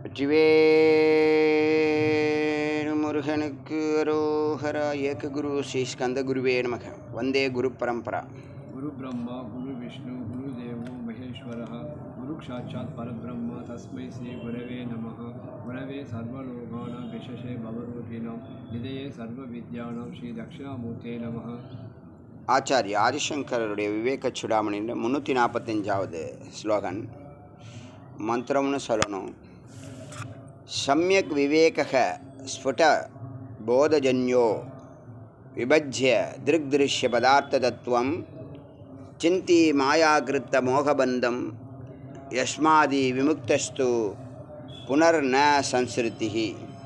வெற்றிவேல் முருகனுக்கு அரோஹரா ஏக குரு ஸ்ரீ ஸ்கந்த குருவே நமக வந்தே குரு பரம்பரா गुरु ब्रह्मा गुरु विष्णु गुरुदेवो महेश्वरः गुरुसाक्षात् परब्रह्म तस्मै श्री गुरवे नमः गुरवे सर्वलोकानां विशेषे भवरूपिणां निधये सर्वविद्यानां श्रीदक्षिणामूर्ते नमः ஆச்சாரிய ஆதிசங்கரருடைய விவேக சுடாமணின்ற முந்நூற்றி நாற்பத்தஞ்சாவது ஸ்லோகன் மந்திரம்னு சொல்லணும் சமயக் விவேக ஸ்ஃபுட போதஜன்யோ விபஜ்ய திருக்திருஷ்ய பதார்த்த தத்துவம் சிந்தி மாயாகிருத்த மோகபந்தம் யஸ்மாதி விமுக்தஸ்து புனர் ந சம்ஸ்ருதி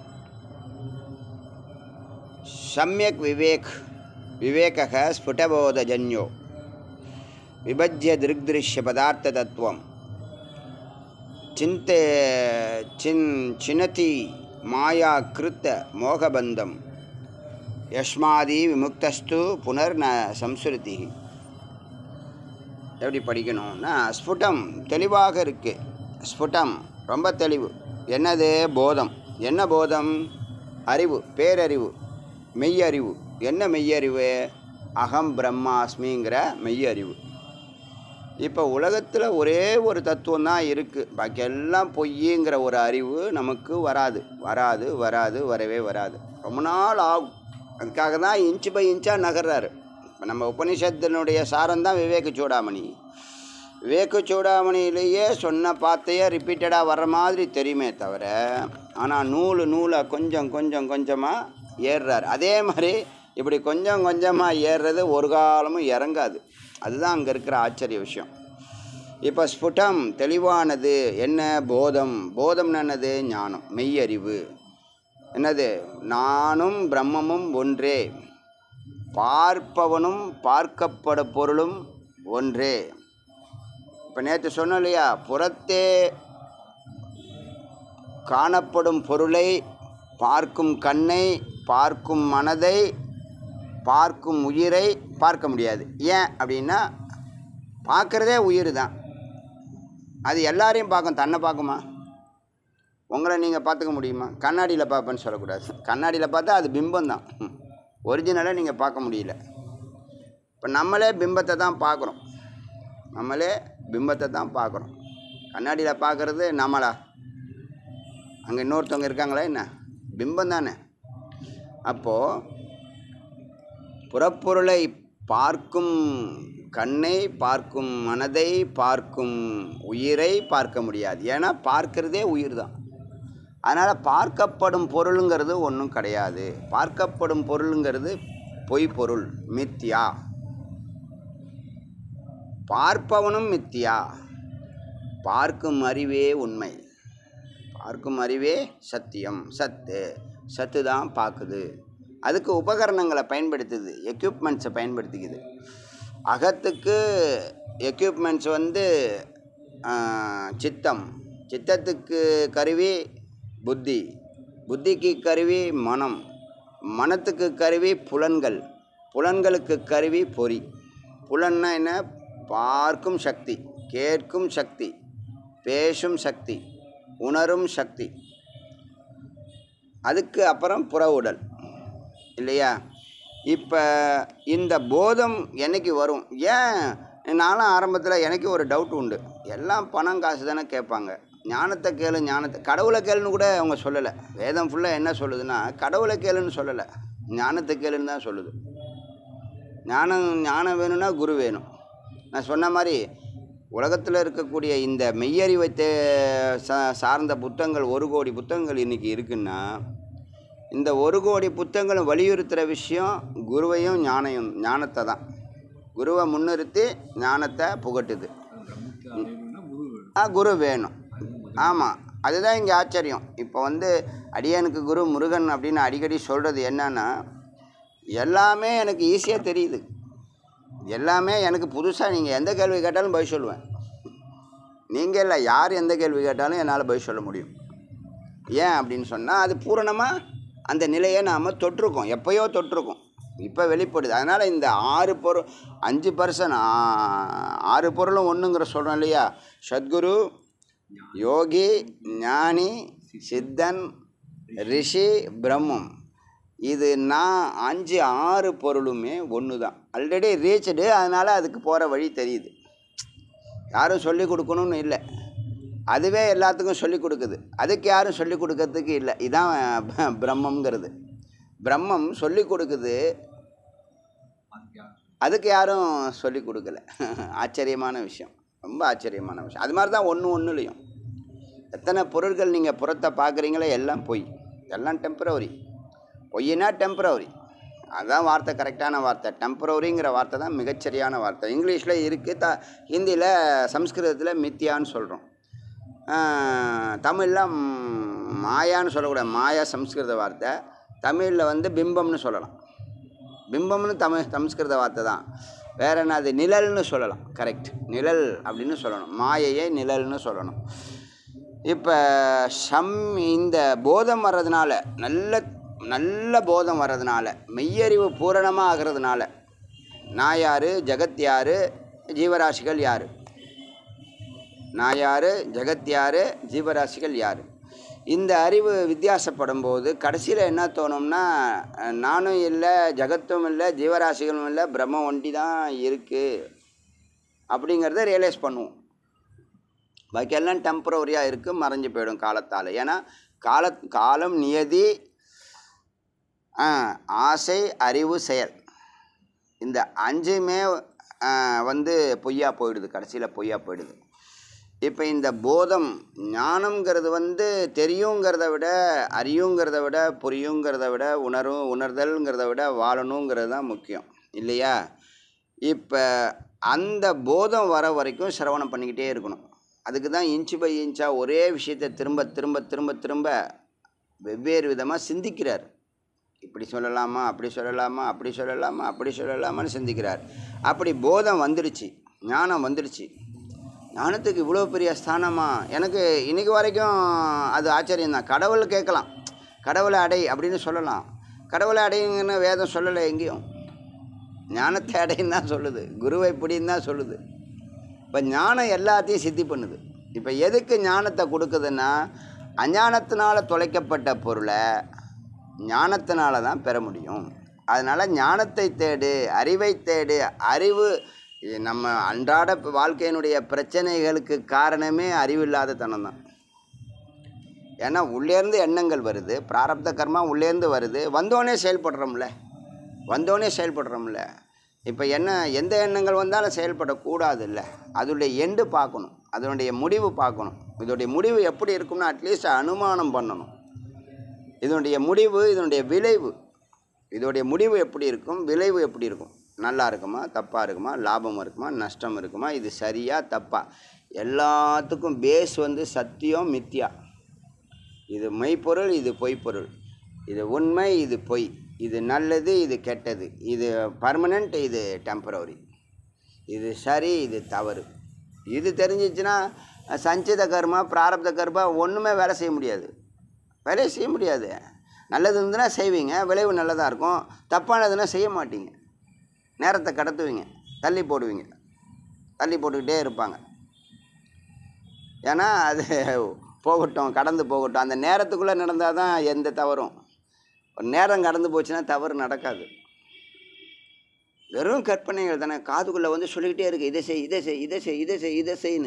சமயக் விவேக் விவேகः ஸ்ஃபுடபோதஜன்யோ விபஜ்ய திருக்திருஷ்ய பதார்த்த தத்துவம் சிந்த சின் சினதி மாயா கிருத்த மோகபந்தம் யஸ்மாதி விமுக்தஸ்து புனர் ந சம்ஸ்ருதி எப்படி படிக்கணும்னா ஸ்ஃபுடம் தெளிவாக இருக்குது ஸ்ஃபுடம் ரொம்ப தெளிவு என்னது போதம் என்ன போதம் அறிவு பேரறிவு மெய்யறிவு என்ன மெய்யறிவு அகம் பிரம்மாஸ்மிங்கிற மெய்யறிவு இப்போ உலகத்தில் ஒரே ஒரு தத்துவம் தான் இருக்குது பாக்கி எல்லாம் பொய்யுங்கிற ஒரு அறிவு நமக்கு வராது வராது வராது வரவே வராது ரொம்ப நாள் ஆகும் அதுக்காக தான் இன்ச்சு பை இன்ச்சாக நகர்றாரு இப்போ நம்ம உபனிஷத்தினுடைய சாரம் தான் விவேக சூடாமணி விவேக சூடாமணியிலேயே சொன்ன பாத்தையே ரிப்பீட்டடாக வர்ற மாதிரி தெரியுமே தவிர ஆனால் நூல் நூலை கொஞ்சம் கொஞ்சம் கொஞ்சமாக ஏறுறாரு அதே மாதிரி இப்படி கொஞ்சம் கொஞ்சமாக ஏறுறது ஒரு காலமும் இறங்காது அதுதான் அங்கே இருக்கிற ஆச்சரிய விஷயம் இப்போ ஸ்புடம் தெளிவானது என்ன போதம் போதம்னு என்னது ஞானம் மெய்யறிவு என்னது நானும் பிரம்மமும் ஒன்றே பார்ப்பவனும் பார்க்கப்பட பொருளும் ஒன்றே இப்போ நேற்று சொன்னோம் இல்லையா புறத்தே காணப்படும் பொருளை பார்க்கும் கண்ணை பார்க்கும் மனதை பார்க்கும் உயிரை பார்க்க முடியாது ஏன் அப்படின்னா பார்க்குறதே உயிர் தான் அது எல்லாரையும் பார்க்கும் தன்னை பார்க்குமா உங்களை நீங்கள் பார்த்துக்க முடியுமா கண்ணாடியில் பார்ப்பேன்னு சொல்லக்கூடாது கண்ணாடியில் பார்த்தா அது பிம்பம் தான் ஒரிஜினலாக நீங்கள் பார்க்க முடியல இப்போ நம்மளே பிம்பத்தை தான் பார்க்குறோம் நம்மளே பிம்பத்தை தான் பார்க்குறோம் கண்ணாடியில் பார்க்குறது நம்மளா அங்கே இன்னொருத்தவங்க இருக்காங்களா என்ன பிம்பம் தானே அப்போது புறப்பொருளை பார்க்கும் கண்ணை பார்க்கும் மனதை பார்க்கும் உயிரை பார்க்க முடியாது ஏன்னா பார்க்கிறதே உயிர் தான் அதனால் பார்க்கப்படும் பொருளுங்கிறது ஒன்றும் கிடையாது பார்க்கப்படும் பொருளுங்கிறது பொய் பொருள் மித்தியா பார்ப்பவனும் மித்தியா பார்க்கும் அறிவே உண்மை பார்க்கும் அறிவே சத்தியம் சத்து சத்து தான் பார்க்குது அதுக்கு உபகரணங்களை பயன்படுத்துது எக்யூப்மெண்ட்ஸை பயன்படுத்திக்குது அகத்துக்கு எக்யூப்மெண்ட்ஸ் வந்து சித்தம் சித்தத்துக்கு கருவி புத்தி புத்திக்கு கருவி மனம் மனத்துக்கு கருவி புலன்கள் புலன்களுக்கு கருவி பொறி புலன்னா என்ன பார்க்கும் சக்தி கேட்கும் சக்தி பேசும் சக்தி உணரும் சக்தி அதுக்கு அப்புறம் புற உடல் இல்லையா இப்போ இந்த போதம் என்னைக்கு வரும் ஏன் நானும் ஆரம்பத்தில் எனக்கு ஒரு டவுட் உண்டு எல்லாம் பணம் காசு தானே கேட்பாங்க ஞானத்தை கேளு ஞானத்தை கடவுளை கேளுன்னு கூட அவங்க சொல்லலை வேதம் ஃபுல்லாக என்ன சொல்லுதுன்னா கடவுளை கேளுன்னு சொல்லலை ஞானத்தை கேளுன்னு தான் சொல்லுது ஞானம் ஞானம் வேணும்னா குரு வேணும் நான் சொன்ன மாதிரி உலகத்தில் இருக்கக்கூடிய இந்த மெய்யறிவை தே சா சார்ந்த புத்தகங்கள் ஒரு கோடி புத்தகங்கள் இன்றைக்கி இருக்குன்னா இந்த ஒரு கோடி புத்தகங்களும் வலியுறுத்துகிற விஷயம் குருவையும் ஞானையும் ஞானத்தை தான் குருவை முன்னிறுத்தி ஞானத்தை புகட்டுது பிரம்மத்தை அடையணும்னா குரு வேணும் ஆ குரு வேணும் ஆமாம் அதுதான் இங்கே ஆச்சரியம் இப்போ வந்து அடியனுக்கு குரு முருகன் அப்படின்னு அடிக்கடி சொல்கிறது என்னன்னா எல்லாமே எனக்கு ஈஸியாக தெரியுது எல்லாமே எனக்கு புதுசாக நீங்கள் எந்த கேள்வி கேட்டாலும் பதில் சொல்லுவேன் நீங்கள் இல்லை யார் எந்த கேள்வி கேட்டாலும் என்னால் பதில் சொல்ல முடியும் ஏன் அப்படின்னு சொன்னால் அது பூரணமாக அந்த நிலையை நாம் தொட்டிருக்கோம் எப்போயோ தொட்டிருக்கோம் இப்போ வெளிப்படுது அதனால் இந்த ஆறு பொருள் அஞ்சு பர்சன் ஆறு பொருளும் ஒன்றுங்கிற சொல்கிறோம் இல்லையா சத்குரு யோகி ஞானி சித்தன் ரிஷி பிரம்மம் இது நான் அஞ்சு ஆறு பொருளுமே ஒன்று தான் ஆல்ரெடி ரீச்சடு அதனால் அதுக்கு போகிற வழி தெரியுது யாரும் சொல்லி கொடுக்கணும்னு இல்லை அதுவே எல்லாத்துக்கும் சொல்லி கொடுக்குது அதுக்கு யாரும் சொல்லி கொடுக்கறதுக்கு இல்லை இதான் ப- பிரம்மங்கிறது பிரம்மம் சொல்லி கொடுக்குது அதுக்கு யாரும் சொல்லி கொடுக்கல ஆச்சரியமான விஷயம் ரொம்ப ஆச்சரியமான விஷயம் அது மாதிரி தான் ஒன்று ஒன்றுலையும் எத்தனை பொருட்கள் நீங்கள் புறத்தை பார்க்குறீங்களோ எல்லாம் பொய் எல்லாம் டெம்பரவரி பொய்னா டெம்பரவரி அதுதான் வார்த்தை கரெக்டான வார்த்தை டெம்பரவரிங்கிற வார்த்தை தான் மிகச்சரியான வார்த்தை இங்கிலீஷில் இருக்குது த ஹிந்தியில் சம்ஸ்கிருதத்தில் மித்தியான்னு சொல்கிறோம் தமிழில் மாயான்னு சொல்லக்கூடாது மாயா சம்ஸ்கிருத வார்த்தை தமிழில் வந்து பிம்பம்னு சொல்லலாம் பிம்பம்னு தமிழ் சம்ஸ்கிருத வார்த்தை தான் வேற என்ன அது நிழல்னு சொல்லலாம் கரெக்ட் நிழல் அப்படின்னு சொல்லணும் மாயையை நிழல்னு சொல்லணும் இப்போ சம் இந்த போதம் வர்றதுனால நல்ல நல்ல போதம் வர்றதுனால மெய்யறிவு பூரணமாக ஆகிறதுனால நான் யார் ஜெகத் யார் ஜீவராசிகள் யார் நான் யார் ஜெகத் யார் ஜீவராசிகள் யார் இந்த அறிவு வித்தியாசப்படும் போது கடைசியில் என்ன தோணும்னா அஹ், நானும் இல்லை ஜகத்தும் இல்லை ஜீவராசிகளும் இல்லை பிரம்ம ஒண்டி தான் இருக்குது அப்படிங்கிறத ரியலைஸ் பண்ணுவோம் பாக்கியெல்லாம் டெம்பரவரியாக இருக்குது மறைஞ்சு போயிடும் காலத்தால் ஏன்னா கால காலம் நியதி ஆ, ஆசை அறிவு செயல் இந்த அஞ்சுமே ஆ, வந்து பொய்யா போயிடுது கடைசியில் பொய்யா போயிடுது இப்போ இந்த போதம் ஞானம்ங்கிறது வந்து தெரியுங்கிறத விட அறியுங்கிறத விட புரியுங்கிறத விட உணரும் உணர்தல்ங்கிறத விட வாழணுங்கிறது தான் முக்கியம் இல்லையா இப்போ அந்த போதம் வர வரைக்கும் சிரவணம் பண்ணிக்கிட்டே இருக்கணும் அதுக்கு தான் இன்ச்சு பை இன்ச்சாக ஒரே விஷயத்தை திரும்ப திரும்ப திரும்ப திரும்ப வெவ்வேறு விதமாக சிந்திக்கிறார் இப்படி சொல்லலாமா அப்படி சொல்லலாமா அப்படி சொல்லலாமா அப்படி சொல்லலாமான்னு சிந்திக்கிறார் அப்படி போதம் வந்துடுச்சு ஞானம் வந்துடுச்சு ஞானத்துக்கு இவ்வளோ பெரிய ஸ்தானமா எனக்கு இன்னைக்கு வரைக்கும் அது ஆச்சரியம் தான் கடவுள் கேட்கலாம் கடவுளை அடை அப்படின்னு சொல்லலாம் கடவுளை அடையுங்கன்னு வேதம் சொல்லலை எங்கேயும் ஞானத்தை அடைன்னு தான் சொல்லுது குருவை பிடின்னு தான் சொல்லுது இப்போ ஞானம் எல்லாத்தையும் சித்தி பண்ணுது இப்போ எதுக்கு ஞானத்தை கொடுக்குதுன்னா அஞ்ஞானத்தினால தொலைக்கப்பட்ட பொருளை ஞானத்தினால தான் பெற முடியும் அதனால் ஞானத்தை தேடு அறிவை தேடு அறிவு இது நம்ம அன்றாட வாழ்க்கையினுடைய பிரச்சனைகளுக்கு காரணமே அறிவில்லாத தனம் தான் ஏன்னா உள்ளேருந்து எண்ணங்கள் வருது பிராரப்த கர்மா உள்ளேருந்து வருது வந்தோடனே செயல்படுறோம்ல வந்தோடனே செயல்படுறோம்ல இப்போ என்ன எந்த எண்ணங்கள் வந்தாலும் செயல்படக்கூடாது இல்லை அதோடைய எண்டு பார்க்கணும் அதனுடைய முடிவு பார்க்கணும் இதோடைய முடிவு எப்படி இருக்கும்னு அட்லீஸ்ட் அனுமானம் பண்ணணும் இதனுடைய முடிவு இதனுடைய விளைவு இதோடைய முடிவு எப்படி இருக்கும் விளைவு எப்படி இருக்கும் நல்லா இருக்குமா தப்பாக இருக்குமா லாபம் இருக்குமா நஷ்டம் இருக்குமா இது சரியா தப்பா எல்லாத்துக்கும் பேஸ் வந்து சத்தியம் மித்யா இது மெய்ப்பொருள் இது பொய்ப்பொருள் இது உண்மை இது பொய் இது நல்லது இது கெட்டது இது பர்மனெண்ட் இது டெம்பரவரி இது சரி இது தவறு இது தெரிஞ்சிச்சுன்னா சஞ்சித கர்மா பிராரப்த கர்மா ஒன்றுமே வேலை செய்ய முடியாது வேலையை செய்ய முடியாது நல்லது இருந்துன்னா செய்வீங்க விளைவு நல்லதாக இருக்கும் தப்பானதுன்னா செய்ய மாட்டீங்க நேரத்தை கடத்துவீங்க தள்ளி போடுவீங்க தள்ளி போட்டுக்கிட்டே இருப்பாங்க ஏன்னா அது போகட்டும் கடந்து போகட்டும் அந்த நேரத்துக்குள்ளே நடந்தால் தான் எந்த தவறும் ஒரு நேரம் கடந்து போச்சுன்னா தவறு நடக்காது வெறும் கற்பனைகள் தானே காதுக்குள்ளே வந்து சொல்லிக்கிட்டே இருக்கு இதை செய் இதை செய் இதை செய் இதை செய் இதை செய்ன்னு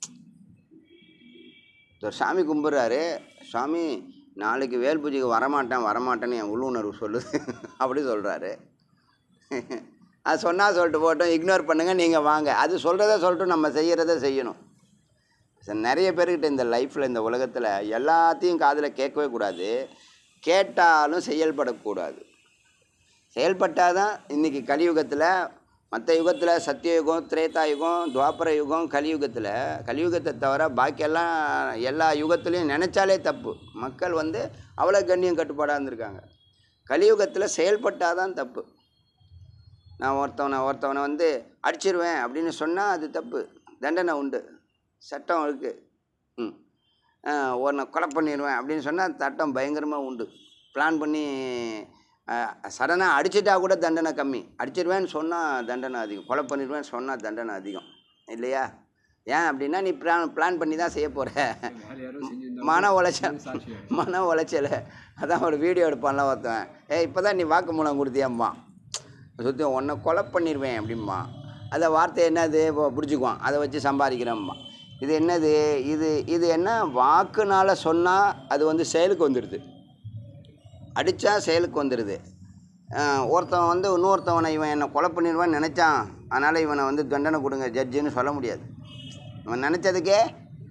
ஒரு சாமி கும்பிட்றாரு சாமி நாளைக்கு வேல் பூஜைக்கு வரமாட்டேன் வரமாட்டேன்னு என் உள்ளுணர்வு சொல்லுது அப்படி சொல்கிறாரு அது சொன்னால் சொல்லிட்டு போட்டோம் இக்னோர் பண்ணுங்கள் நீங்கள் வாங்க அது சொல்கிறத சொல்லிட்டு நம்ம செய்கிறத செய்யணும் சரி, நிறைய பேர்கிட்ட இந்த லைஃப்பில் இந்த உலகத்தில் எல்லாத்தையும் காதில் கேட்கவே கூடாது கேட்டாலும் செயல்படக்கூடாது செயல்பட்டால் தான் இன்றைக்கி கலியுகத்தில் மற்ற யுகத்தில் சத்தியயுகம் திரேதா யுகம் துவாபர யுகம் கலியுகத்தில் கலியுகத்தை தவிர பாக்கியெல்லாம் எல்லா யுகத்துலேயும் நினச்சாலே தப்பு மக்கள் வந்து அவ்வளோ கண்ணியம் கட்டுப்பாடாக இருந்திருக்காங்க கலியுகத்தில் செயல்பட்டால் தான் தப்பு நான் ஒருத்தவனை ஒருத்தவனை வந்து அடிச்சிருவேன் அப்படின்னு சொன்னால் அது தப்பு தண்டனை உண்டு சட்டம் இருக்குது ம் ஒன்றை கொலை பண்ணிடுவேன் அப்படின்னு சொன்னால் சட்டம் பயங்கரமாக உண்டு பிளான் பண்ணி சடனாக அடிச்சிட்டா கூட தண்டனை கம்மி அடிச்சிடுவேன்னு சொன்னால் தண்டனை அதிகம் கொலை பண்ணிடுவேன்னு சொன்னால் தண்டனை அதிகம் இல்லையா ஏன் அப்படின்னா நீ பிளான் பிளான் பண்ணி தான் செய்ய போகிற வேறு யாரோ செஞ்சிருந்தா இந்த மன உளைச்சல் சாட்சி மன உளைச்சல் அதான் ஒரு வீடியோ எடுப்பான்ல ஒருத்தன் ஏய் இப்போ தான் நீ வாக்குமூலம் கொடுத்தியாம்மா சுற்றி உன்னை கொலை பண்ணிடுவேன் அப்படிம்பா அந்த வார்த்தை என்னது இப்போ பிடிச்சிக்குவான் அதை வச்சு சம்பாதிக்கிறேம்மா இது என்னது இது இது என்ன வாக்குனால சொன்னால் அது வந்து செயலுக்கு வந்துடுது அடித்தா செயலுக்கு வந்துடுது அஹ் ஒருத்தன் வந்து இன்னொருத்தவனை இவன் என்னை கொலை பண்ணிடுவான்னு நினச்சான் அதனால் இவனை வந்து தண்டனை கொடுங்க ஜட்ஜுன்னு சொல்ல முடியாது இவன் நினச்சதுக்கே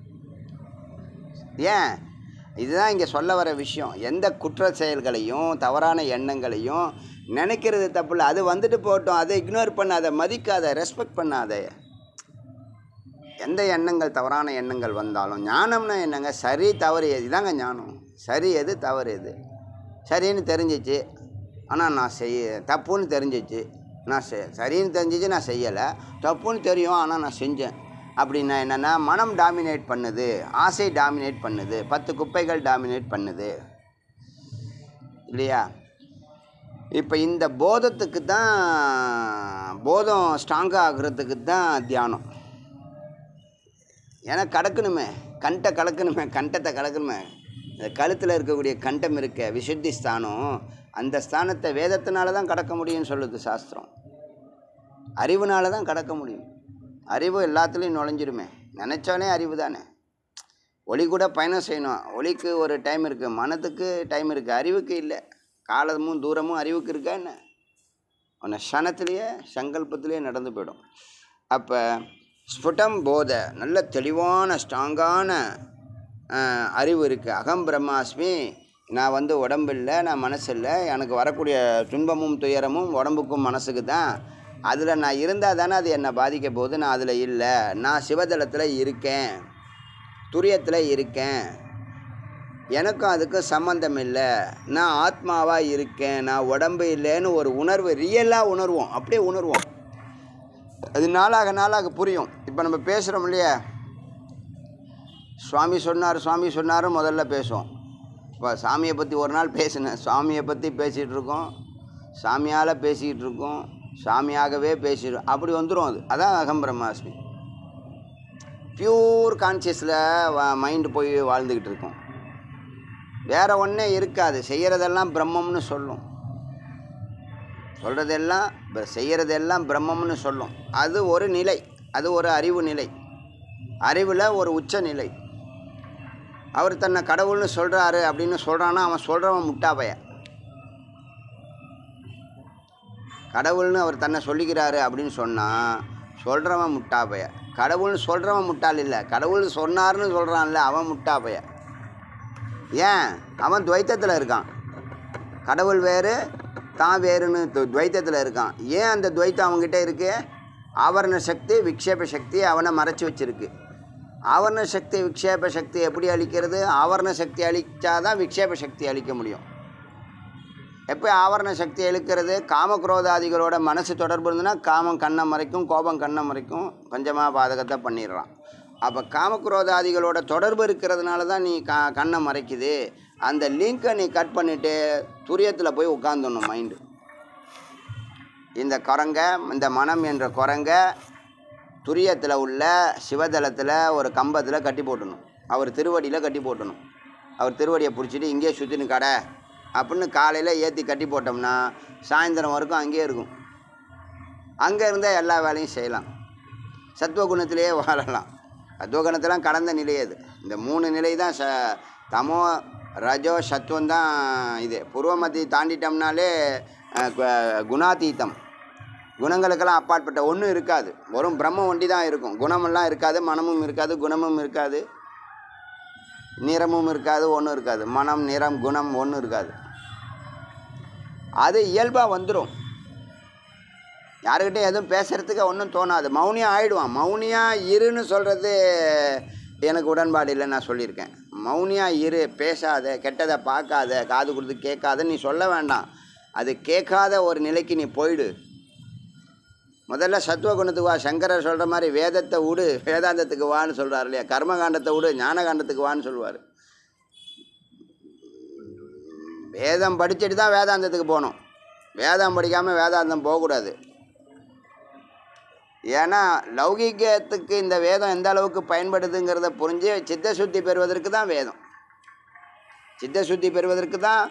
ஏன் இதுதான் இங்கே சொல்ல வர விஷயம் எந்த குற்ற செயல்களையும் தவறான எண்ணங்களையும் நினைக்கிறது தப்பு இல்லை அது வந்துட்டு போகட்டும் அதை இக்னோர் பண்ணாத மதிக்காத ரெஸ்பெக்ட் பண்ணாத எந்த எண்ணங்கள் தவறான எண்ணங்கள் வந்தாலும் ஞானம்னா என்னங்க சரி தவறு எது இதாங்க ஞானம் சரி எது தவறு எது சரின்னு தெரிஞ்சிச்சு ஆனால் நான் செய்ய தப்புன்னு தெரிஞ்சிச்சு நான் செ சரின்னு தெரிஞ்சிச்சு நான் செய்யலை தப்புன்னு தெரியும் ஆனால் நான் செஞ்சேன் அப்படின்னா என்னென்னா மனம் டாமினேட் பண்ணுது ஆசை டாமினேட் பண்ணுது பத்து குப்பைகள் டாமினேட் பண்ணுது இல்லையா இப்போ இந்த போதத்துக்கு தான் போதம் ஸ்ட்ராங்காக ஆகுறதுக்கு தான் தியானம் ஏன்னா கடக்கணுமே கண்டை கலக்கணுமே கண்டத்தை கலக்கணுமே இந்த கழுத்தில் இருக்கக்கூடிய கண்டம் இருக்க விசுத்தி ஸ்தானம் அந்த ஸ்தானத்தை வேதத்தினால தான் கடக்க முடியும்னு சொல்லுது சாஸ்திரம் அறிவுனால தான் கடக்க முடியும் அறிவு எல்லாத்துலேயும் நுழைஞ்சிருமே நினச்சாலே அறிவு தானே ஒளி கூட பயணம் செய்யணும் ஒளிக்கு ஒரு டைம் இருக்குது மனத்துக்கு டைம் இருக்குது அறிவுக்கு இல்லை காலமும் தூரமும் அறிவுக்கு இருக்கா என்ன உன்னை க்ஷணத்திலேயே சங்கல்பத்திலேயே நடந்து போயிடும் அப்போ ஸ்புடம் போத நல்ல தெளிவான ஸ்ட்ராங்கான அஹ், அறிவு இருக்குது அகம் பிரம்மாஸ்மி நான் வந்து உடம்பு இல்லை நான் மனசு இல்லை எனக்கு வரக்கூடிய துன்பமும் துயரமும் உடம்புக்கும் மனசுக்கு தான் அதில் நான் இருந்தால் தானே அது என்னை பாதிக்க போகுது நான் அதில் இல்லை நான் சிவதளத்தில் இருக்கேன் துரியத்தில் இருக்கேன் எனக்கும் அதுக்கும் சம்மந்தம் இல்லை நான் ஆத்மாவாக இருக்கேன் நான் உடம்பு இல்லைன்னு ஒரு உணர்வு ரியலாக உணர்வோம் அப்படியே உணர்வோம் அது நாளாக நாளாக புரியும் இப்போ நம்ம பேசுகிறோம் இல்லையா சுவாமி சொன்னார் சுவாமி சொன்னார் முதல்ல பேசுவோம் இப்போ சாமியை பற்றி ஒரு நாள் பேசினேன் சாமியை பற்றி பேசிகிட்டு இருக்கோம் சாமியால் பேசிக்கிட்டு இருக்கோம் சாமியாகவே பேசிடும் அப்படி வந்துடும் அது அதான் அகம் பிரம்மாஸ்மி பியூர் கான்சியஸில் மைண்டு போய் வாழ்ந்துக்கிட்டு இருக்கோம் வேற ஒன்றே இருக்காது செய்கிறதெல்லாம் பிரம்மம்னு சொல்லும் சொல்கிறதெல்லாம் இப்போ செய்கிறதெல்லாம் பிரம்மம்னு சொல்லும் அது ஒரு நிலை அது ஒரு அறிவு நிலை அறிவில் ஒரு உச்ச நிலை அவர் தன்னை கடவுள்னு சொல்கிறாரு அப்படின்னு சொல்கிறான்னா அவன் சொல்கிறவன் முட்டா பையன் கடவுள்னு அவர் தன்னை சொல்லிக்கிறாரு அப்படின்னு சொன்னால் சொல்கிறவன் முட்டா பையன் கடவுள்னு சொல்கிறவன் முட்டாள் இல்லை கடவுள் சொன்னார்னு சொல்கிறான்ல அவன் முட்டா பையன் ஏன் அவன் துவைத்தத்தில் இருக்கான் கடவுள் வேறு தான் வேறுன்னு து- துவைத்தத்தில் இருக்கான் ஏன் அந்த துவைத்தம் அவங்ககிட்ட இருக்கு ஆவரண சக்தி விக்ஷேப சக்தி அவனை மறைச்சி வச்சிருக்கு ஆவரண சக்தி விக்ஷேப சக்தி எப்படி அழிக்கிறது ஆவரண சக்தி அழிச்சாதான் விக்ஷேப சக்தி அழிக்க முடியும் எப்போ ஆவரண சக்தி இழுக்கிறது காமக்ரோதாதிகளோட மனசு தொடர்பு இருந்ததுன்னா காமம் கண்ணை மறைக்கும் கோபம் கண்ணை மறைக்கும் பஞ்சமா பாதகத்தை பண்ணிடுறான் அப்போ காமக்ரோதாதிகளோட தொடர்பு இருக்கிறதுனால தான் நீ க கண்ணை மறைக்குது அந்த லிங்கை நீ கட் பண்ணிவிட்டு துரியத்தில் போய் உட்காந்துடணும் மைண்டு இந்த குரங்க இந்த மனம் என்ற குரங்க துரியத்தில் உள்ள சிவதலத்தில் ஒரு கம்பத்தில் கட்டி போட்டணும் அவர் திருவடியில் கட்டி போட்டணும் அவர் திருவடியை பிடிச்சிட்டு இங்கேயே சுற்றினு கடை அப்படின்னு காலையில் ஏற்றி கட்டி போட்டோம்னா சாயந்தரம் வரைக்கும் அங்கேயே இருக்கும் அங்கே இருந்தால் எல்லா வேலையும் செய்யலாம் சத்துவகுணத்திலேயே வாழலாம் சத்துவகுணத்தெல்லாம் கடந்த நிலை அது இந்த மூணு நிலை தான் ச தமோ ரஜோ சத்துவம் தான் இது பூர்வமதி தாண்டிட்டோம்னாலே அஹ், கு- குணாதீதம் குணங்களுக்கெல்லாம் அப்பாற்பட்ட ஒன்றும் இருக்காது வெறும் பிரம்மம் ஒண்டி தான் இருக்கும் குணமெல்லாம் இருக்காது மனமும் இருக்காது குணமும் இருக்காது நிறமும் இருக்காது ஒன்றும் இருக்காது மனம் நிறம் குணம் ஒன்றும் இருக்காது அது இயல்பாக வந்துடும் யாருக்கிட்டையும் எதுவும் பேசுகிறதுக்கு ஒன்றும் தோணாது மௌனியாக ஆயிடுவான் மௌனியாக இருன்னு சொல்கிறது எனக்கு உடன்பாடு இல்லைன்னு நான் சொல்லியிருக்கேன் மௌனியாக இரு பேசாத கெட்டதை பார்க்காத காது கொடுத்து கேட்காத நீ சொல்ல வேண்டாம் அது கேட்காத ஒரு நிலைக்கு நீ போயிடு முதல்ல சத்துவகுணத்துக்கு வா சங்கரர் சொல்கிற மாதிரி வேதத்தை விடு வேதாந்தத்துக்கு வான்னு சொல்கிறார் இல்லையா கர்மகாண்டத்தை விடு ஞானகாண்டத்துக்கு வான்னு சொல்லுவார் வேதம் படிச்சுட்டு தான் வேதாந்தத்துக்கு போகணும் வேதம் படிக்காமல் வேதாந்தம் போகக்கூடாது ஏன்னா லௌகிகத்துக்கு இந்த வேதம் எந்த அளவுக்கு பயன்படுதுங்கிறத புரிஞ்சு சித்த சுத்தி பெறுவதற்கு தான் வேதம் சித்த சுத்தி பெறுவதற்கு தான்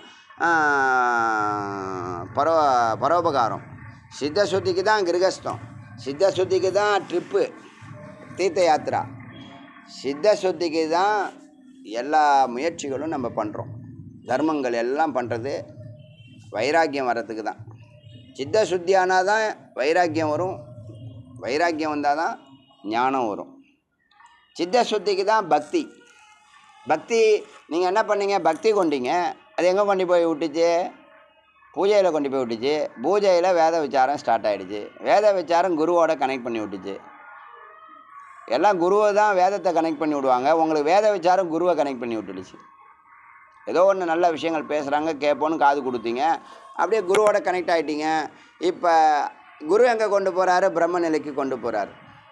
பரோ பரோபகாரம் சித்த சுத்திக்கு தான் கிரகஸ்தம் சித்த சுத்திக்கு தான் ட்ரிப்பு தீர்த்த யாத்திரா சித்த சுத்திக்கு தான் எல்லா முயற்சிகளும் நம்ம பண்ணுறோம் தர்மங்கள் எல்லாம் பண்ணுறது வைராக்கியம் வர்றதுக்கு தான் சித்த சுத்தி ஆனால் தான் வைராக்கியம் வரும் வைராக்கியம் வந்தால் தான் ஞானம் வரும் சித்த சுத்திக்கு தான் பக்தி பக்தி நீங்கள் என்ன பண்ணீங்க பக்தி கொண்டீங்க அது எங்கே கொண்டு போய் விட்டுச்சு பூஜையில் கொண்டு போய் விட்டுச்சு பூஜையில் வேத விசாரம் ஸ்டார்ட் ஆகிடுச்சு வேத விசாரம் குருவோட கனெக்ட் பண்ணி விட்டுச்சு எல்லாம் குருவை தான் வேதத்தை கனெக்ட் பண்ணி விடுவாங்க உங்களுக்கு வேத விசாரம் குருவை கனெக்ட் பண்ணி விட்டுடுச்சு ஏதோ ஒன்று நல்ல விஷயங்கள் பேசுகிறாங்க கேட்போன்னு காது கொடுத்தீங்க அப்படியே குருவோட கனெக்ட் ஆகிட்டீங்க இப்போ குரு எங்கே கொண்டு போகிறாரு பிரம்ம நிலைக்கு கொண்டு போகிறாரு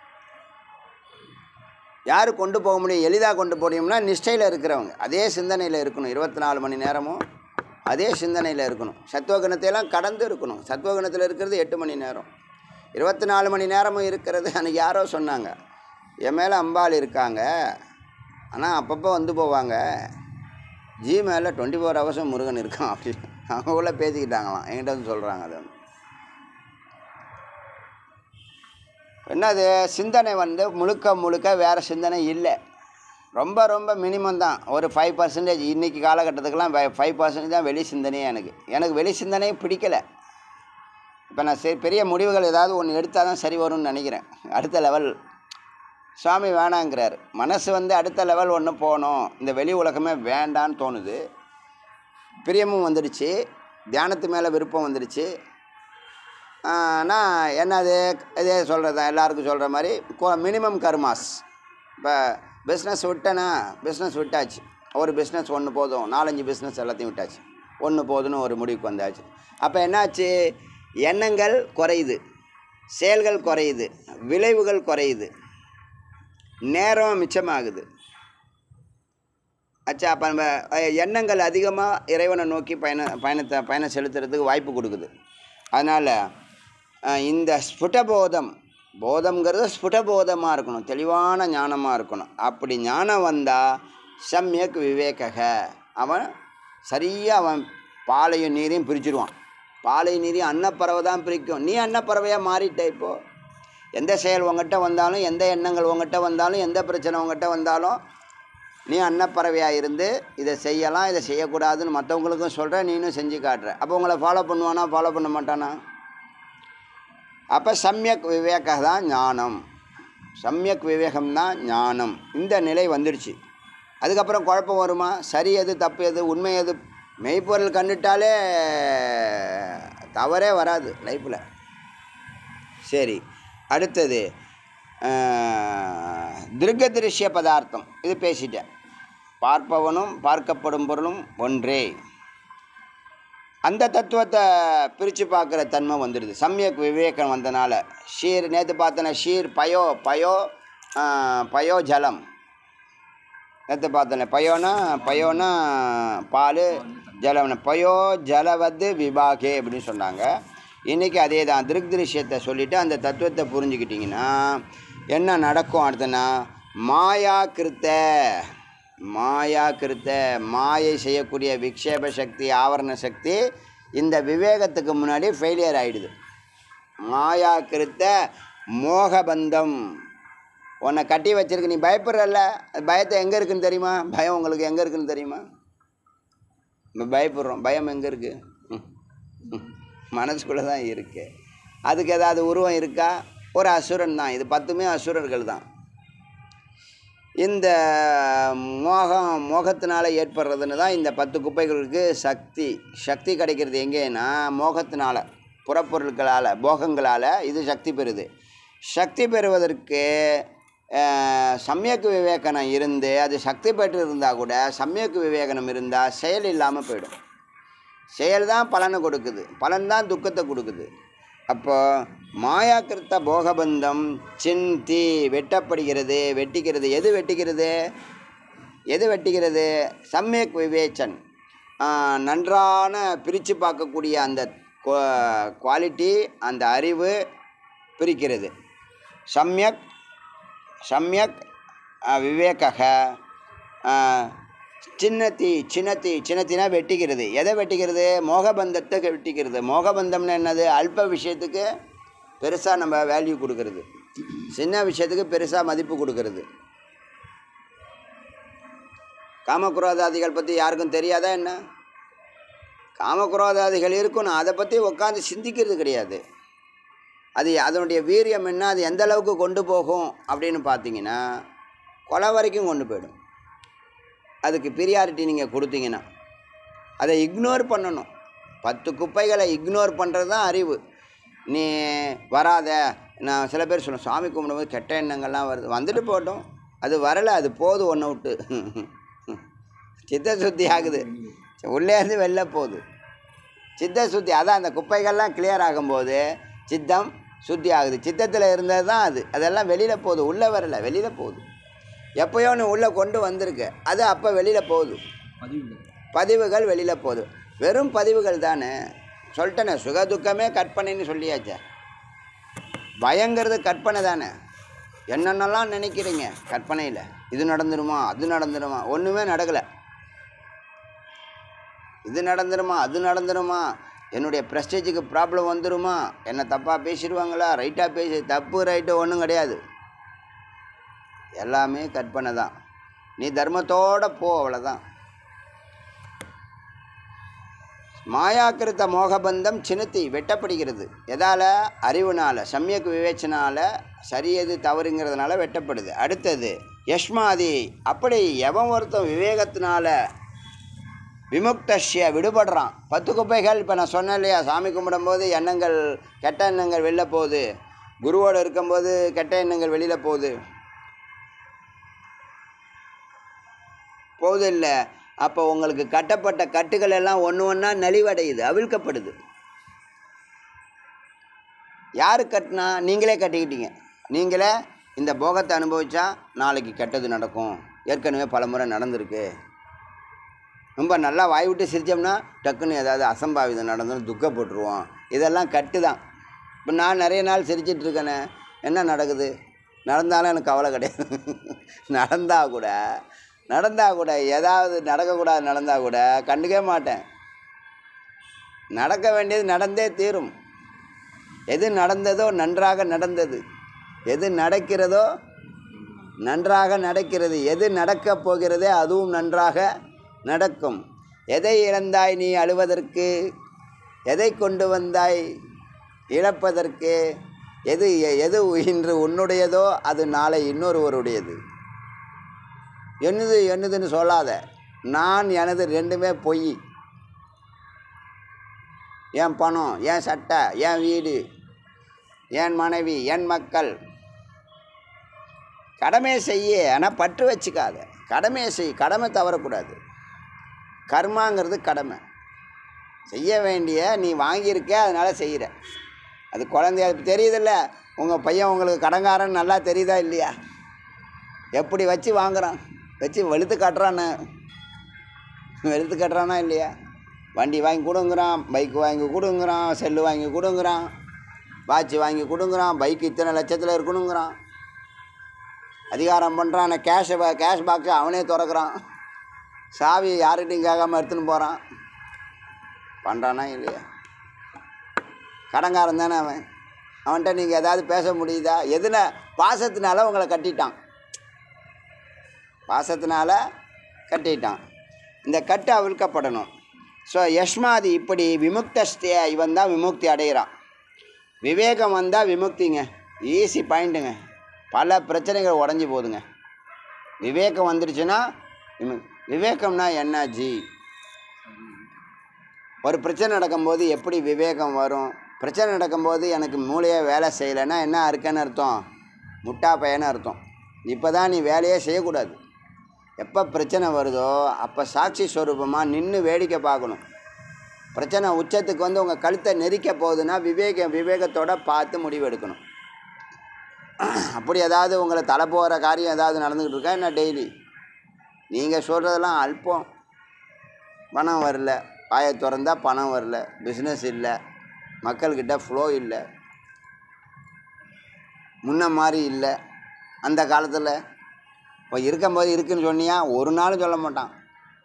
யார் கொண்டு போக முடியும் எளிதாக கொண்டு போக முடியும்னா நிஷ்டையில் இருக்கிறவங்க அதே சிந்தனையில் இருக்கணும் இருபத்தி நாலு மணி நேரமும் அதே சிந்தனையில் இருக்கணும் சத்துவகுணத்தையெல்லாம் கடந்து இருக்கணும் சத்துவகுணத்தில் இருக்கிறது எட்டு மணி நேரம் இருபத்தி நாலு மணி நேரமும் இருக்கிறது அன்றைக்கி யாரோ சொன்னாங்க என் மேலே அம்பாள் இருக்காங்க ஆனால் அப்பப்போ வந்து போவாங்க ஜி மேலே டுவெண்ட்டி ஃபோர் ஹவர்ஸும் முருகன் இருக்கான் அப்படின்னு அவங்க உள்ள பேசிக்கிட்டாங்களாம் என்கிட்ட வந்து சொல்கிறாங்க அது வந்து என்னது சிந்தனை வந்து முழுக்க முழுக்க வேறு சிந்தனை இல்லை ரொம்ப ரொம்ப மினிமம் தான் ஒரு ஃபைவ் பர்சன்டேஜ் இன்றைக்கி காலகட்டத்துக்கெல்லாம் ஃபைவ் பர்சன்டேஜ் தான் வெளி சிந்தனையே எனக்கு எனக்கு வெளி சிந்தனையே பிடிக்கலை இப்போ நான் சரி பெரிய முடிவுகள் ஏதாவது ஒன்று எடுத்தால் தான் சரி வரும்னு நினைக்கிறேன் அடுத்த லெவல் சுவாமி வேணாங்கிறார் மனசு வந்து அடுத்த லெவல் ஒன்று போகணும் இந்த வெளி உலகமே வேண்டான்னு தோணுது பிரியமும் வந்துடுச்சு தியானத்து மேலே விருப்பம் வந்துடுச்சு ஆனால் என்னது இதே சொல்கிறது தான் எல்லாருக்கும் சொல்கிற மாதிரி மினிமம் கர்மாஸ் இப்போ பிஸ்னஸ் விட்டேனா பிஸ்னஸ் விட்டாச்சு ஒரு பிஸ்னஸ் ஒன்று போதும் நாலஞ்சு பிஸ்னஸ் எல்லாத்தையும் விட்டாச்சு ஒன்று போதும்னு ஒரு முடிவுக்கு வந்தாச்சு அப்போ என்னாச்சு எண்ணங்கள் குறையுது செயல்கள் குறையுது விளைவுகள் குறையுது நேரம் மிச்சமாகுது அச்சா அப்போ நம்ம அஹ், எண்ணங்கள் அதிகமாக இறைவனை நோக்கி பயண பயணத்தை பயணம் செலுத்துறதுக்கு வாய்ப்பு கொடுக்குது அதனால் இந்த ஸ்புடபோதம் போதம்ங்கிறது ஸ்புடபோதமாக இருக்கணும் தெளிவான ஞானமாக இருக்கணும் அப்படி ஞானம் வந்தால் சம்யக் விவேகக அவன் சரியாக அவன் பாலையும் நீரையும் பிரிச்சிருவான் பாலை நீரையும் அன்னப்பறவை தான் பிரிக்கும் நீ அன்னப்பறவையாக மாறிட்ட இப்போது எந்த செயல் உங்ககிட்ட வந்தாலும் எந்த எண்ணங்கள் உங்ககிட்ட வந்தாலும் எந்த பிரச்சனை உங்ககிட்ட வந்தாலும் நீ அன்னப்பறவையாக இருந்து இதை செய்யலாம் இதை செய்யக்கூடாதுன்னு மற்றவங்களுக்கும் சொல்கிற நீனும் செஞ்சு காட்டுற அப்போ உங்களை ஃபாலோ பண்ணுவானா ஃபாலோ பண்ண மாட்டானா அப்போ சம்யக் விவேக தான் ஞானம் சம்யக் விவேகம் தான் ஞானம் இந்த நிலை வந்துடுச்சு அதுக்கப்புறம் குழப்பம் வருமா சரி எது தப்பு எது உண்மை எது மெய்ப்பொருள் கண்டுட்டாலே தவறே வராது லைஃப்பில் சரி அடுத்தது திருக்க திருஷ்ய பதார்த்தம் இது பேசிட்டேன் பார்ப்பவனும் பார்க்கப்படும் பொருளும் ஒன்றே அந்த தத்துவத்தை பிரித்து பார்க்குற தன்மை வந்துடுது சமயக் விவேகம் வந்தனால ஷீர் நேற்று பார்த்தன ஷீர் பயோ பயோ ஆஹ், பயோ ஜலம் நேற்று பார்த்தன பயோனா பயோனா பால் ஜலம்னு பயோ ஜலவது விபாகே அப்படின்னு சொன்னாங்க இன்றைக்கி அதே தான் திருக் திருஷ்யத்தை சொல்லிவிட்டு அந்த தத்துவத்தை புரிஞ்சுக்கிட்டிங்கன்னா என்ன நடக்கும் அடுத்தனா மாயா கிருத்த மாயா கிருத்த மாயை செய்யக்கூடிய விக்ஷேப சக்தி ஆவரண சக்தி இந்த விவேகத்துக்கு முன்னாடி ஃபெயிலியர் ஆகிடுது மாயா கிருத்த மோகபந்தம் உன்னை கட்டி வச்சிருக்கு நீ பயப்படுறல்ல அது பயத்தை எங்கே இருக்குன்னு தெரியுமா பயம் உங்களுக்கு எங்கே இருக்குன்னு தெரியுமா நம்ம பயப்படுறோம் பயம் எங்கே இருக்குது மனசுக்குள்ளே தான் இருக்கு அதுக்கு ஏதாவது உருவம் இருக்கா ஒரு அசுரன் தான் இது பத்துமே அசுரர்கள் தான் இந்த மோகம் மோகத்தினால ஏற்படுறதுன்னு தான் இந்த பத்து குப்பைகளுக்கு சக்தி சக்தி கிடைக்கிறது எங்கேன்னா மோகத்தினால புறப்பொருட்களால் போகங்களால் இது சக்தி பெறுது சக்தி பெறுவதற்கு அஹ், சமயக்கு விவேகனம் இருந்து அது சக்தி பெற்று இருந்தால் கூட சமயக்கு விவேகனம் இருந்தால் செயல் இல்லாமல் போயிடும் செயல் தான் பலனை கொடுக்குது பலன் தான் துக்கத்தை கொடுக்குது அப்போ மாயாக்கிருத்த போகபந்தம் சிந்தி வெட்டப்படுகிறது வெட்டிக்கிறது எது வெட்டிக்கிறது எது வெட்டிக்கிறது சமயக் விவேச்சன் ஆஹ், நன்றான பிரித்து பார்க்கக்கூடிய அந்த குவாலிட்டி அந்த அறிவு பிரிக்கிறது சம்யக் சம்யக் விவேக சின்ன தீ சின்ன தீ சின்ன தீனா வெட்டிக்கிறது எதை வெட்டிக்கிறது மோகபந்தத்தை வெட்டிக்கிறது மோகபந்தம்னு என்னது அல்ப விஷயத்துக்கு பெருசாக நம்ம வேல்யூ கொடுக்கறது சின்ன விஷயத்துக்கு பெருசாக மதிப்பு கொடுக்கறது காமக்குரோதாதிகள் பற்றி யாருக்கும் தெரியாதா என்ன காமக்குரோதாதிகள் இருக்கணும் அதை பற்றி உட்காந்து சிந்திக்கிறது கிடையாது அது அதனுடைய வீரியம் என்ன அது எந்த அளவுக்கு கொண்டு போகும் அப்படின்னு பார்த்தீங்கன்னா கொலை வரைக்கும் கொண்டு போயிடும் அதுக்கு பிரியாரிட்டி நீங்கள் கொடுத்தீங்கன்னா அதை இக்னோர் பண்ணணும் பத்து குப்பைகளை இக்னோர் பண்ணுறது தான் அறிவு நீ வராத நான் சில பேர் சொல்லுவேன் சாமி கும்பிடும்போது கெட்ட எண்ணங்கள்லாம் வருது வந்துட்டு போட்டோம் அது வரலை அது போதும் ஒன்றை விட்டு சித்த சுத்தி ஆகுது உள்ளே இருந்து வெளில போகுது சித்த சுத்தி அதான் அந்த குப்பைகள்லாம் கிளியர் ஆகும்போது சித்தம் சுத்தி ஆகுது சித்தத்தில் இருந்தது தான் அது அதெல்லாம் வெளியில் போகுது உள்ளே வரல வெளியில் போகுது எப்போயோ ஒன்று உள்ளே கொண்டு வந்திருக்கு அது அப்போ வெளியில் போகுது பதிவுகள் பதிவுகள் வெளியில் போகுது வெறும் பதிவுகள் தானே சொல்லிட்டேனே சுக துக்கமே கற்பனைன்னு சொல்லியாச்சே பயங்கிறது கற்பனை தானே என்னென்னலாம் நினைக்கிறீங்க கற்பனையில் இது நடந்துருமா அது நடந்துருமா ஒன்றுமே நடக்கலை இது நடந்துருமா அது நடந்துருமா என்னுடைய ப்ரெஸ்டேஜுக்கு ப்ராப்ளம் வந்துருமா என்ன தப்பாக பேசிடுவாங்களா ரைட்டாக பேசி தப்பு ரைட்டு ஒன்றும் கிடையாது எல்லாமே கற்பனை தான் நீ தர்மத்தோட போ அவ்வளோதான் மாயாக்கிருத்த மோகபந்தம் சினுத்தி வெட்டப்படுகிறது எதால் அறிவுனால சமயக்கு விவேச்சனால சரி எது தவறுங்கிறதுனால வெட்டப்படுது அடுத்தது யஷ்மாதி அப்படி எவன் ஒருத்தன் விவேகத்தினால விமுக்தஷ்ய விடுபடுறான் பத்து குப்பைகள் இப்போ நான் சொன்னேன் இல்லையா சாமி கும்பிடும்போது எண்ணங்கள் கெட்ட எண்ணங்கள் வெளில போகுது குருவோடு இருக்கும்போது கெட்ட எண்ணங்கள் வெளியில் போகுது போகுது இல்லை அப்போ உங்களுக்கு கட்டப்பட்ட கட்டுகள் எல்லாம் ஒன்று ஒன்றா நலிவடையுது அவிழ்க்கப்படுது யார் கட்டினா நீங்களே கட்டிக்கிட்டீங்க நீங்களே இந்த போகத்தை அனுபவிச்சா நாளைக்கு கெட்டது நடக்கும் ஏற்கனவே பல முறை நடந்திருக்கு ரொம்ப நல்லா வாய் விட்டு சிரித்தோம்னா டக்குன்னு ஏதாவது அசம்பாவிதம் நடந்தாலும் துக்கப்பட்டுருவோம் இதெல்லாம் கட்டு தான் இப்போ நான் நிறைய நாள் சிரிச்சிட்டு இருக்கேனே என்ன நடக்குது நடந்தாலும் எனக்கு கவலை கிடையாது நடந்தால் கூட நடந்தால் கூட ஏதாவது நடக்கக்கூடாது நடந்தால் கூட கண்டுக்கவே மாட்டேன் நடக்க வேண்டியது நடந்தே தீரும் எது நடந்ததோ நன்றாக நடந்தது எது நடக்கிறதோ நன்றாக நடக்கிறது எது நடக்கப் போகிறதே அதுவும் நன்றாக நடக்கும் எதை இழந்தாய் நீ அழுவதற்கு எதை கொண்டு வந்தாய் இழப்பதற்கு எது எது இன்று உன்னுடையதோ அது நாளை இன்னொருவருடையது என்னது என்னதுன்னு சொல்லாத நான் எனது ரெண்டுமே பொய் என் பணம் என் சட்டை என் வீடு என் மனைவி என் மக்கள் கடமையை செய்ய ஆனால் பற்று வச்சுக்காத கடமையை செய் கடமை தவறக்கூடாது கர்மாங்கிறது கடமை செய்ய வேண்டிய நீ வாங்கியிருக்க அதனால் செய்கிற அது குழந்தைய தெரியுதில்ல உங்கள் பையன் உங்களுக்கு கடங்காரன் நல்லா தெரியுதா இல்லையா எப்படி வச்சு வாங்குறான் வச்சு வெளுத்து காட்டுறான்னு வெளுத்து காட்டுறானா இல்லையா வண்டி வாங்கி கொடுங்குறான் பைக் வாங்கி கொடுங்குறான் செல்லு வாங்கி கொடுங்குறான் வாட்ச் வாங்கி கொடுங்குறான் பைக் இத்தனை லட்சத்தில் இருக்கணுங்கிறான் அதிகாரம் பண்ணுறான் கேஷை கேஷ் பாக்ஸை அவனே திறக்கிறான் சாவி யார்கிட்டையும் கேட்காம எடுத்துன்னு போகிறான் பண்ணுறானா இல்லையா கடங்காரன் தானே அவன் அவன்கிட்ட நீங்கள் ஏதாவது பேச முடியுதா எதுன பாசத்தினால உங்களை கட்டிட்டான் பாசத்தினால கட்டிட்டான் இந்த கட்டு அவிழ்க்கப்படணும் ஸோ யஷ்மாதி இப்படி விமுக்தஸ்திய இவன் தான் விமுக்தி அடைகிறான் விவேகம் வந்தால் விமுக்திங்க ஈஸி பாயிண்ட்டுங்க பல பிரச்சனைகள் உடஞ்சி போகுதுங்க விவேகம் வந்துடுச்சுன்னா விமு விவேகம்னா என்ன ஜி ஒரு பிரச்சனை நடக்கும்போது எப்படி விவேகம் வரும் பிரச்சனை நடக்கும்போது எனக்கு மூளையே வேலை செய்யலைன்னா என்ன இருக்குன்னு அர்த்தம் முட்டா பையன்னு அர்த்தம் இப்போ தான் நீ வேலையே செய்யக்கூடாது எப்போ பிரச்சனை வருதோ அப்போ சாட்சி ஸ்வரூபமாக நின்று வேடிக்கை பார்க்கணும் பிரச்சனை உச்சத்துக்கு வந்து உங்கள் கழுத்தை நெரிக்க போகுதுன்னா விவேக விவேகத்தோட பார்த்து முடிவெடுக்கணும் அப்படி ஏதாவது உங்களை தலை போகிற காரியம் ஏதாவது நடந்துக்கிட்டு இருக்கா என்ன டெய்லி நீங்கள் சொல்கிறதெல்லாம் அல்பம் பணம் வரல வாயை திறந்தா பணம் வரல பிஸ்னஸ் இல்லை மக்கள்கிட்ட ஃப்ளோ இல்லை முன்ன மாதிரி இல்லை அந்த காலத்தில் இப்போ இருக்கும்போது இருக்குன்னு சொன்னியா ஒரு நாளும் சொல்ல மாட்டான்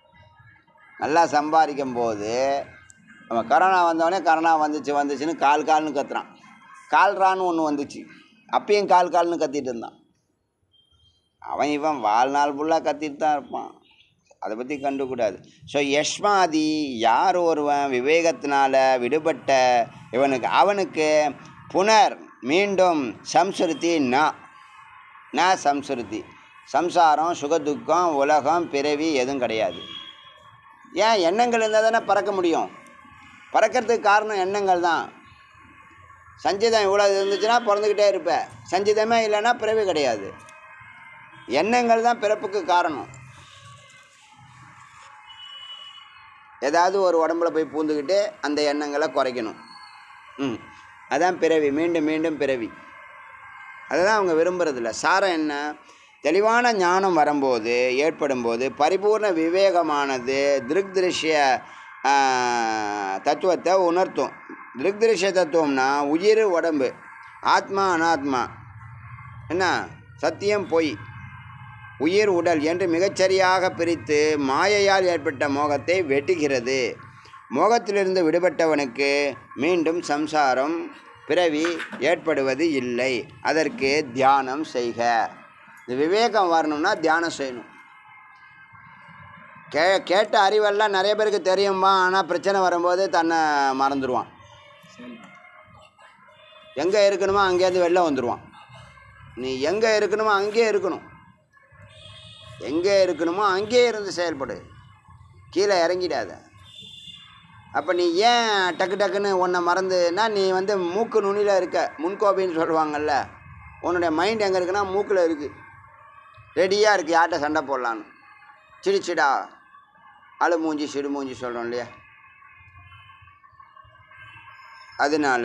நல்லா சம்பாதிக்கும் போது நம்ம கரோனா வந்தோடனே கரோனா வந்துச்சு வந்துச்சுன்னு கால் கால்னு கத்துறான் கால்ரான்னு ஒன்று வந்துச்சு அப்பயும் கால் கால்னு கத்திட்டு இருந்தான் அவன் இவன் வாழ்நாள் ஃபுல்லாக கத்திட்டு தான் இருப்பான் அதை பற்றி கண்டுக்கூடாது ஸோ யஷ்மாதி யார் ஒருவன் விவேகத்தினால விடுபட்ட இவனுக்கு அவனுக்கு புனர் மீண்டும் சம்சுருதி ந ந சம்சுருதி சம்சாரம் சுகதுக்கம் உலகம் பிறவி எதுவும் கிடையாது ஏன் எண்ணங்கள் இருந்தால் தானே பறக்க முடியும் பறக்கிறதுக்கு காரணம் எண்ணங்கள் தான் சஞ்சிதம் இவ்வளோ இருந்துச்சுன்னா பிறந்துக்கிட்டே இருப்ப சஞ்சிதமே இல்லைன்னா பிறவி கிடையாது எண்ணங்கள் தான் பிறப்புக்கு காரணம் ஏதாவது ஒரு உடம்புல போய் பூந்துக்கிட்டு அந்த எண்ணங்களை குறைக்கணும் ம் அதான் பிறவி மீண்டும் மீண்டும் பிறவி அதுதான் அவங்க விரும்புறதில்ல சாரம் என்ன தெளிவான ஞானம் வரும்போது ஏற்படும்போது பரிபூர்ண விவேகமானது திருக் திருஷ்ய ஆ, தத்துவத்தை உணர்த்தும் திருக் திருஷ்ய தத்துவம்னா உயிர் உடம்பு ஆத்மா அனாத்மா என்ன சத்தியம் பொய் உயிர் உடல் என்று மிகச்சரியாக பிரித்து மாயையால் ஏற்பட்ட மோகத்தை வெட்டுகிறது மோகத்திலிருந்து விடுபட்டவனுக்கு மீண்டும் சம்சாரம் பிறவி ஏற்படுவது இல்லை அதற்கு தியானம் செய்க இந்த விவேகம் வரணும்னா தியானம் செய்யணும் கே கேட்ட அறிவெல்லாம் நிறைய பேருக்கு தெரியுமா ஆனால் பிரச்சனை வரும்போது தன்னை மறந்துடுவான் செயல்படும் எங்கே இருக்கணுமோ அங்கேருந்து வெளில வந்துடுவான் நீ எங்கே இருக்கணுமோ அங்கேயே இருக்கணும் எங்கே இருக்கணுமோ அங்கேயே இருந்து செயல்படு கீழே இறங்கிடாத அப்போ நீ ஏன் டக்கு டக்குன்னு உன்னை மறந்துன்னா நீ வந்து மூக்கு நுனியில் இருக்க முன்கோபின்னு சொல்லுவாங்கல்ல உன்னுடைய மைண்ட் எங்கே இருக்குன்னா மூக்கில் இருக்குது ரெடியாக இருக்குது யார்கிட்ட சண்டை போடலான்னு சிடிச்சிடா அழு மூஞ்சி சிடு மூஞ்சி சொல்கிறோம் இல்லையா அதனால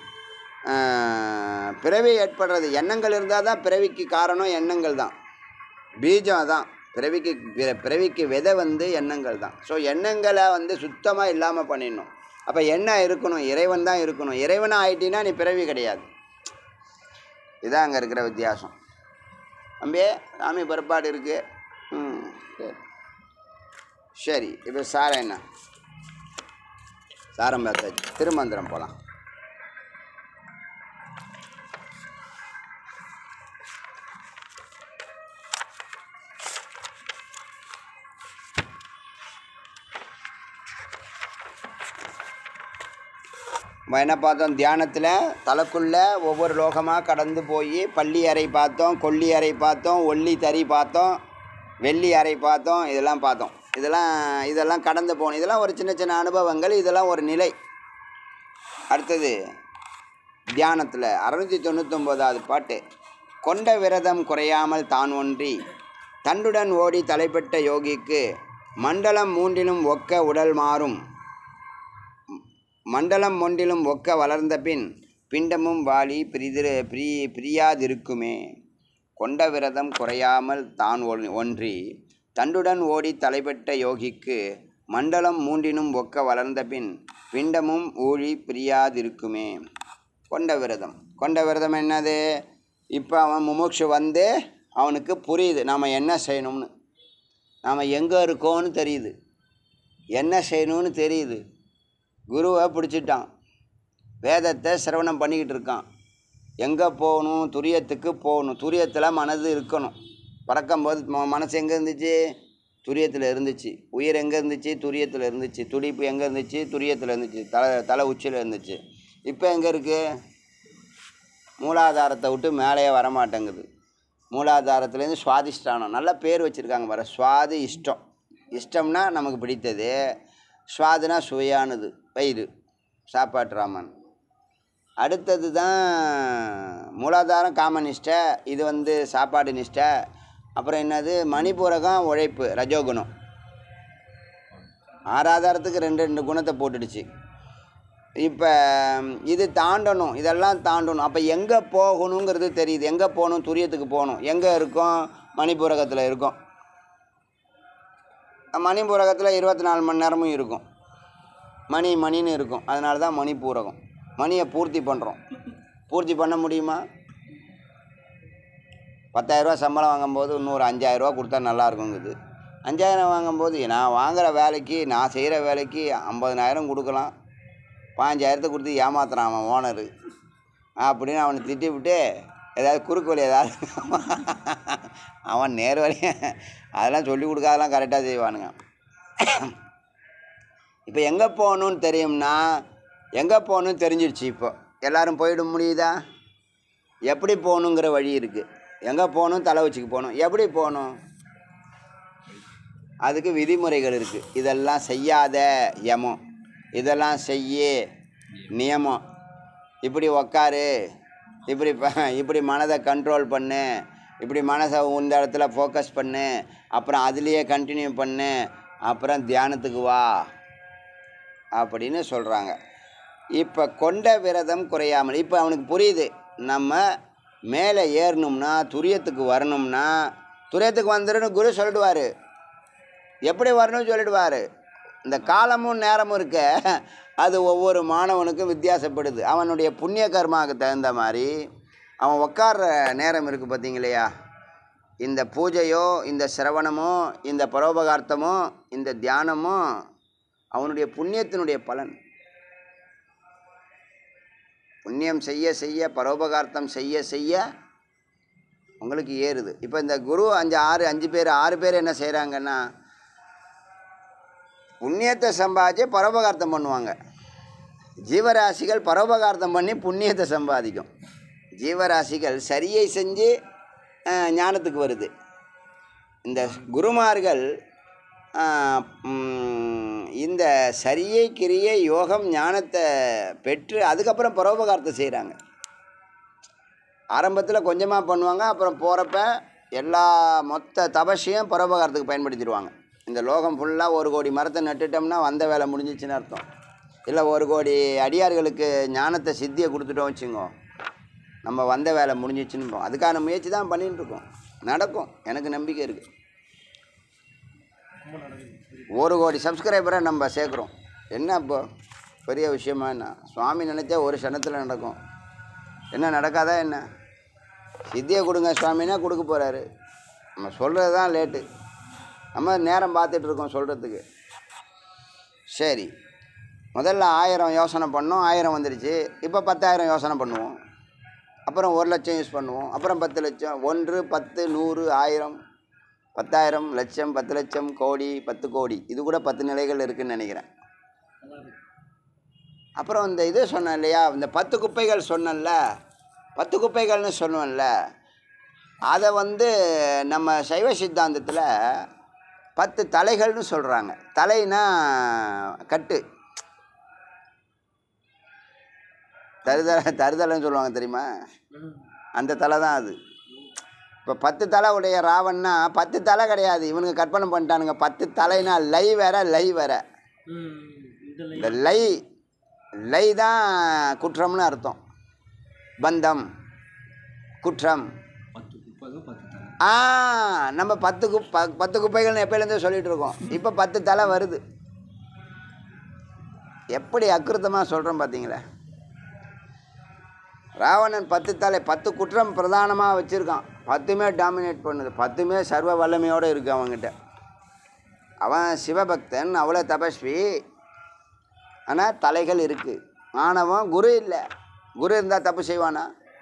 ஆஹ், பிறவி ஏற்படுறது எண்ணங்கள் இருந்தால் தான் பிறவிக்கு காரணம் எண்ணங்கள் தான் பீஜம் தான் பிறவிக்கு பிற- பிறவிக்கு விதை வந்து எண்ணங்கள் தான் ஸோ எண்ணங்களை வந்து சுத்தமாக இல்லாமல் பண்ணிடணும் அப்போ என்ன இருக்கணும் இறைவன் தான் இருக்கணும் இறைவனாக ஆயிட்டீன்னா நீ பிறவி கிடையாது இதான் அங்கே இருக்கிற வித்தியாசம் அம்பே சாமி பிறப்பாடு இருக்குது ம் சரி சரி இப்போ சாரம் என்ன சாரம் பார்த்தாச்சு திருமந்திரம் போகலாம் நம்ம என்ன பார்த்தோம் தியானத்தில் தலைக்குள்ளே ஒவ்வொரு லோகமாக கடந்து போய் பள்ளி அறை பார்த்தோம் கொல்லி அறை பார்த்தோம் ஒல்லி தறி பார்த்தோம் வெள்ளி அறை பார்த்தோம் இதெல்லாம் பார்த்தோம் இதெல்லாம் இதெல்லாம் கடந்து போகணும் இதெல்லாம் ஒரு சின்ன சின்ன அனுபவங்கள் இதெல்லாம் ஒரு நிலை அடுத்தது தியானத்தில் அறுநூற்றி தொண்ணூத்தொம்போதாவது பாட்டு கொண்ட விரதம் குறையாமல் தான் ஒன்றி தண்டுடன் ஓடி தலைப்பட்ட யோகிக்கு மண்டலம் மூன்றிலும் ஒக்க உடல் மாறும் மண்டலம் ஒன்றிலும் ஒக்க வளர்ந்த பின் பிண்டமும் வாலி பிரிதிரு பிரி பிரியாதிருக்குமே கொண்ட விரதம் குறையாமல் தான் ஒன்- ஒன்றி தண்டுடன் ஓடி தலைப்பட்ட யோகிக்கு மண்டலம் மூன்றினும் ஒக்க வளர்ந்த பின் பிண்டமும் ஊழி பிரியாதிருக்குமே கொண்ட விரதம் கொண்ட விரதம் என்னது இப்போ அவன் முமுட்சு வந்து அவனுக்கு புரியுது நாம் என்ன செய்யணும்னு நாம் எங்கே இருக்கோன்னு தெரியுது என்ன செய்யணும்னு தெரியுது குருவை பிடிச்சிட்டான் வேதத்தை சிரவணம் பண்ணிக்கிட்டு இருக்கான் எங்கே போகணும் துரியத்துக்கு போகணும் துரியத்தில் மனது இருக்கணும் பறக்கும்போது ம- மனசு எங்கே இருந்துச்சு துரியத்தில் இருந்துச்சு உயிர் எங்கே இருந்துச்சு துரியத்தில் இருந்துச்சு துடிப்பு எங்கே இருந்துச்சு துரியத்தில் இருந்துச்சு தலை தலை உச்சியில் இருந்துச்சு இப்போ எங்கே இருக்குது மூலாதாரத்தை விட்டு மேலேயே வரமாட்டேங்குது மூலாதாரத்துலேருந்து சுவாதிஷ்டானம் நல்ல பேர் வச்சுருக்காங்க வர சுவாதி இஷ்டம் இஷ்டம்னா நமக்கு பிடித்தது சுவாதுனா சுவையானது வயிறு சாப்பாட்டு ராமன் அடுத்தது தான் மூலாதாரம் காம நிஷ்டை இது வந்து சாப்பாடு நிஷ்டை அப்புறம் என்னது மணிபூரகம் உழைப்பு ரஜோகுணம் ஆறாதாரத்துக்கு ரெண்டு ரெண்டு குணத்தை போட்டுடுச்சு இப்போ இது தாண்டணும் இதெல்லாம் தாண்டணும் அப்போ எங்கே போகணுங்கிறது தெரியுது எங்கே போகணும் துரியத்துக்கு போகணும் எங்கே இருக்கோம் மணிபூரகத்தில் இருக்கோம் மணிபூரகத்தில் இருபத்தி நாலு மணி நேரமும் இருக்கும் மணி மணின்னு இருக்கும் அதனால தான் மணிபூரகம் மணியை பூர்த்தி பண்ணுறோம் பூர்த்தி பண்ண முடியுமா பத்தாயிரரூவா சம்பளம் வாங்கும்போது இன்னொரு அஞ்சாயிரரூவா கொடுத்தா நல்லா இருக்குங்குது அஞ்சாயிரம் வாங்கும்போது நான் வாங்குகிற வேலைக்கு நான் செய்கிற வேலைக்கு ஐம்பதனாயிரம் கொடுக்கலாம் பாஞ்சாயிரத்தை கொடுத்து ஏமாத்துறான் அவன் ஓனரு அப்படின்னு அவனை திட்டி விட்டு ஏதாவது குறுக்கு வழி ஏதாவது அவன் நேர் வழி அதெல்லாம் சொல்லி கொடுக்காதெல்லாம் கரெக்டாக செய்வானுங்க இப்போ எங்கே போகணுன்னு தெரியும்னா எங்கே போகணுன்னு தெரிஞ்சிடுச்சு இப்போ எல்லாரும் போயிட முடியுதா எப்படி போகணுங்கிற வழி இருக்குது எங்கே போகணும் தலை வச்சுக்கு போகணும் எப்படி போகணும் அதுக்கு விதிமுறைகள் இருக்குது இதெல்லாம் செய்யாத யமம் இதெல்லாம் செய்ய நியமம் இப்படி உக்காரு இப்படி ப- இப்படி மனதை கண்ட்ரோல் பண்ணு இப்படி மனசை இந்த இடத்துல ஃபோக்கஸ் பண்ணு அப்புறம் அதுலேயே கண்டினியூ பண்ணு அப்புறம் தியானத்துக்கு வா அப்படின்னு சொல்கிறாங்க இப்போ கொண்ட விரதம் குறையாமல் இப்போ அவனுக்கு புரியுது நம்ம மேலே ஏறணும்னா துரியத்துக்கு வரணும்னா துரியத்துக்கு வந்துடுன்னு குரு சொல்லிடுவார் எப்படி வரணும்னு சொல்லிடுவார் இந்த காலமும் நேரமும் இருக்க அது ஒவ்வொரு மாணவனுக்கும் வித்தியாசப்படுது அவனுடைய புண்ணிய கர்மாவுக்கு தகுந்த மாதிரி அவன் உட்கார்ற நேரம் இருக்குது பார்த்தீங்களையா இந்த பூஜையோ இந்த சிரவணமோ இந்த பரோபகார்த்தமோ இந்த தியானமோ அவனுடைய புண்ணியத்தினுடைய பலன் புண்ணியம் செய்ய செய்ய பரோபகார்த்தம் செய்ய செய்ய உங்களுக்கு ஏறுது இப்போ இந்த குரு அஞ்சு ஆறு அஞ்சு பேர் ஆறு பேர் என்ன செய்கிறாங்கன்னா புண்ணியத்தை சம்பாதிச்சு பரோபகார்த்தம் பண்ணுவாங்க ஜீவராசிகள் பரோபகார்த்தம் பண்ணி புண்ணியத்தை சம்பாதிக்கும் ஜீவராசிகள் சரியை செஞ்சு அஹ், ஞானத்துக்கு வருது இந்த குருமார்கள் அஹ், ம், இந்த சரியை கிரியை யோகம் ஞானத்தை பெற்று அதுக்கப்புறம் பரோபகாரத்தை செய்கிறாங்க ஆரம்பத்தில் கொஞ்சமாக பண்ணுவாங்க அப்புறம் போகிறப்ப எல்லா மொத்த தபஸையும் பரோபகாரத்துக்கு பயன்படுத்திடுவாங்க இந்த லோகம் ஃபுல்லாக ஒரு கோடி மரத்தை நட்டுட்டோம்னா வந்த வேலை முடிஞ்சிச்சுன்னு அர்த்தம் இல்லை ஒரு கோடி அடியார்களுக்கு ஞானத்தை சித்தியை கொடுத்துட்டோம் வச்சுங்கோ நம்ம வந்த வேலை முடிஞ்சிச்சுன்னு போம் அதுக்கான முயற்சி தான் பண்ணிட்டு இருக்கோம் நடக்கும் எனக்கு நம்பிக்கை இருக்குது ஒரு கோடி சப்ஸ்கிரைபரை நம்ம சேர்க்குறோம் என்ன இப்போ பெரிய விஷயமா என்ன சுவாமி நினச்சா ஒரு க்ஷணத்தில் நடக்கும் என்ன நடக்காதா என்ன சித்தியை கொடுங்க சுவாமினா கொடுக்க போகிறாரு நம்ம சொல்கிறது தான் லேட்டு நம்ம நேரம் பார்த்துட்டு இருக்கோம் சொல்கிறதுக்கு சரி முதல்ல ஆயிரம் யோசனை பண்ணோம் ஆயிரம் வந்துடுச்சு இப்போ பத்தாயிரம் யோசனை பண்ணுவோம் அப்புறம் ஒரு லட்சம் யூஸ் பண்ணுவோம் அப்புறம் பத்து லட்சம் ஒன்று பத்து நூறு ஆயிரம் பத்தாயிரம் லட்சம் பத்து லட்சம் கோடி பத்து கோடி இது கூட பத்து நிலைகள் இருக்குதுன்னு நினைக்கிறேன் அப்புறம் இந்த இது சொன்னேன் இல்லையா இந்த பத்து குப்பைகள் சொன்னேன்ல பத்து குப்பைகள்னு சொன்னோம்ல அதை வந்து நம்ம சைவ சித்தாந்தத்தில் பத்து தலைகள்னு சொல்கிறாங்க தலைனா கட்டு தருதலை தருதலைன்னு சொல்லுவாங்க தெரியுமா அந்த தலை தான் அது இப்போ பத்து தலை உடைய ராவன்னா பத்து தலை கிடையாது இவனுங்க கற்பனை பண்ணிட்டானுங்க பத்து தலைனா லை வேற லை வேற இந்த லை லை தான் குற்றம்னு அர்த்தம் பந்தம் குற்றம் பத்து குப்பதும் பத்து தலை ஆ நம்ம பத்து குப் ப பத்து குப்பைகள்னு எப்போலேருந்தே சொல்லிட்டு இருக்கோம் இப்போ பத்து தலை வருது எப்படி அக்கிருத்தமாக சொல்கிறோம் பார்த்தீங்களா ராவணன் பத்து தலை பத்து குற்றம் பிரதானமாக வச்சுருக்கான் பத்துமே டாமினேட் பண்ணுது பத்துமே சர்வ வல்லமையோடு இருக்கு அவன்கிட்ட அவன் சிவபக்தன் அவ்வளோ தபஸ்வி ஆனால் தலைகள் இருக்குது ஆனவன் குரு இல்லை குரு இருந்தால் தப்பு செய்வானா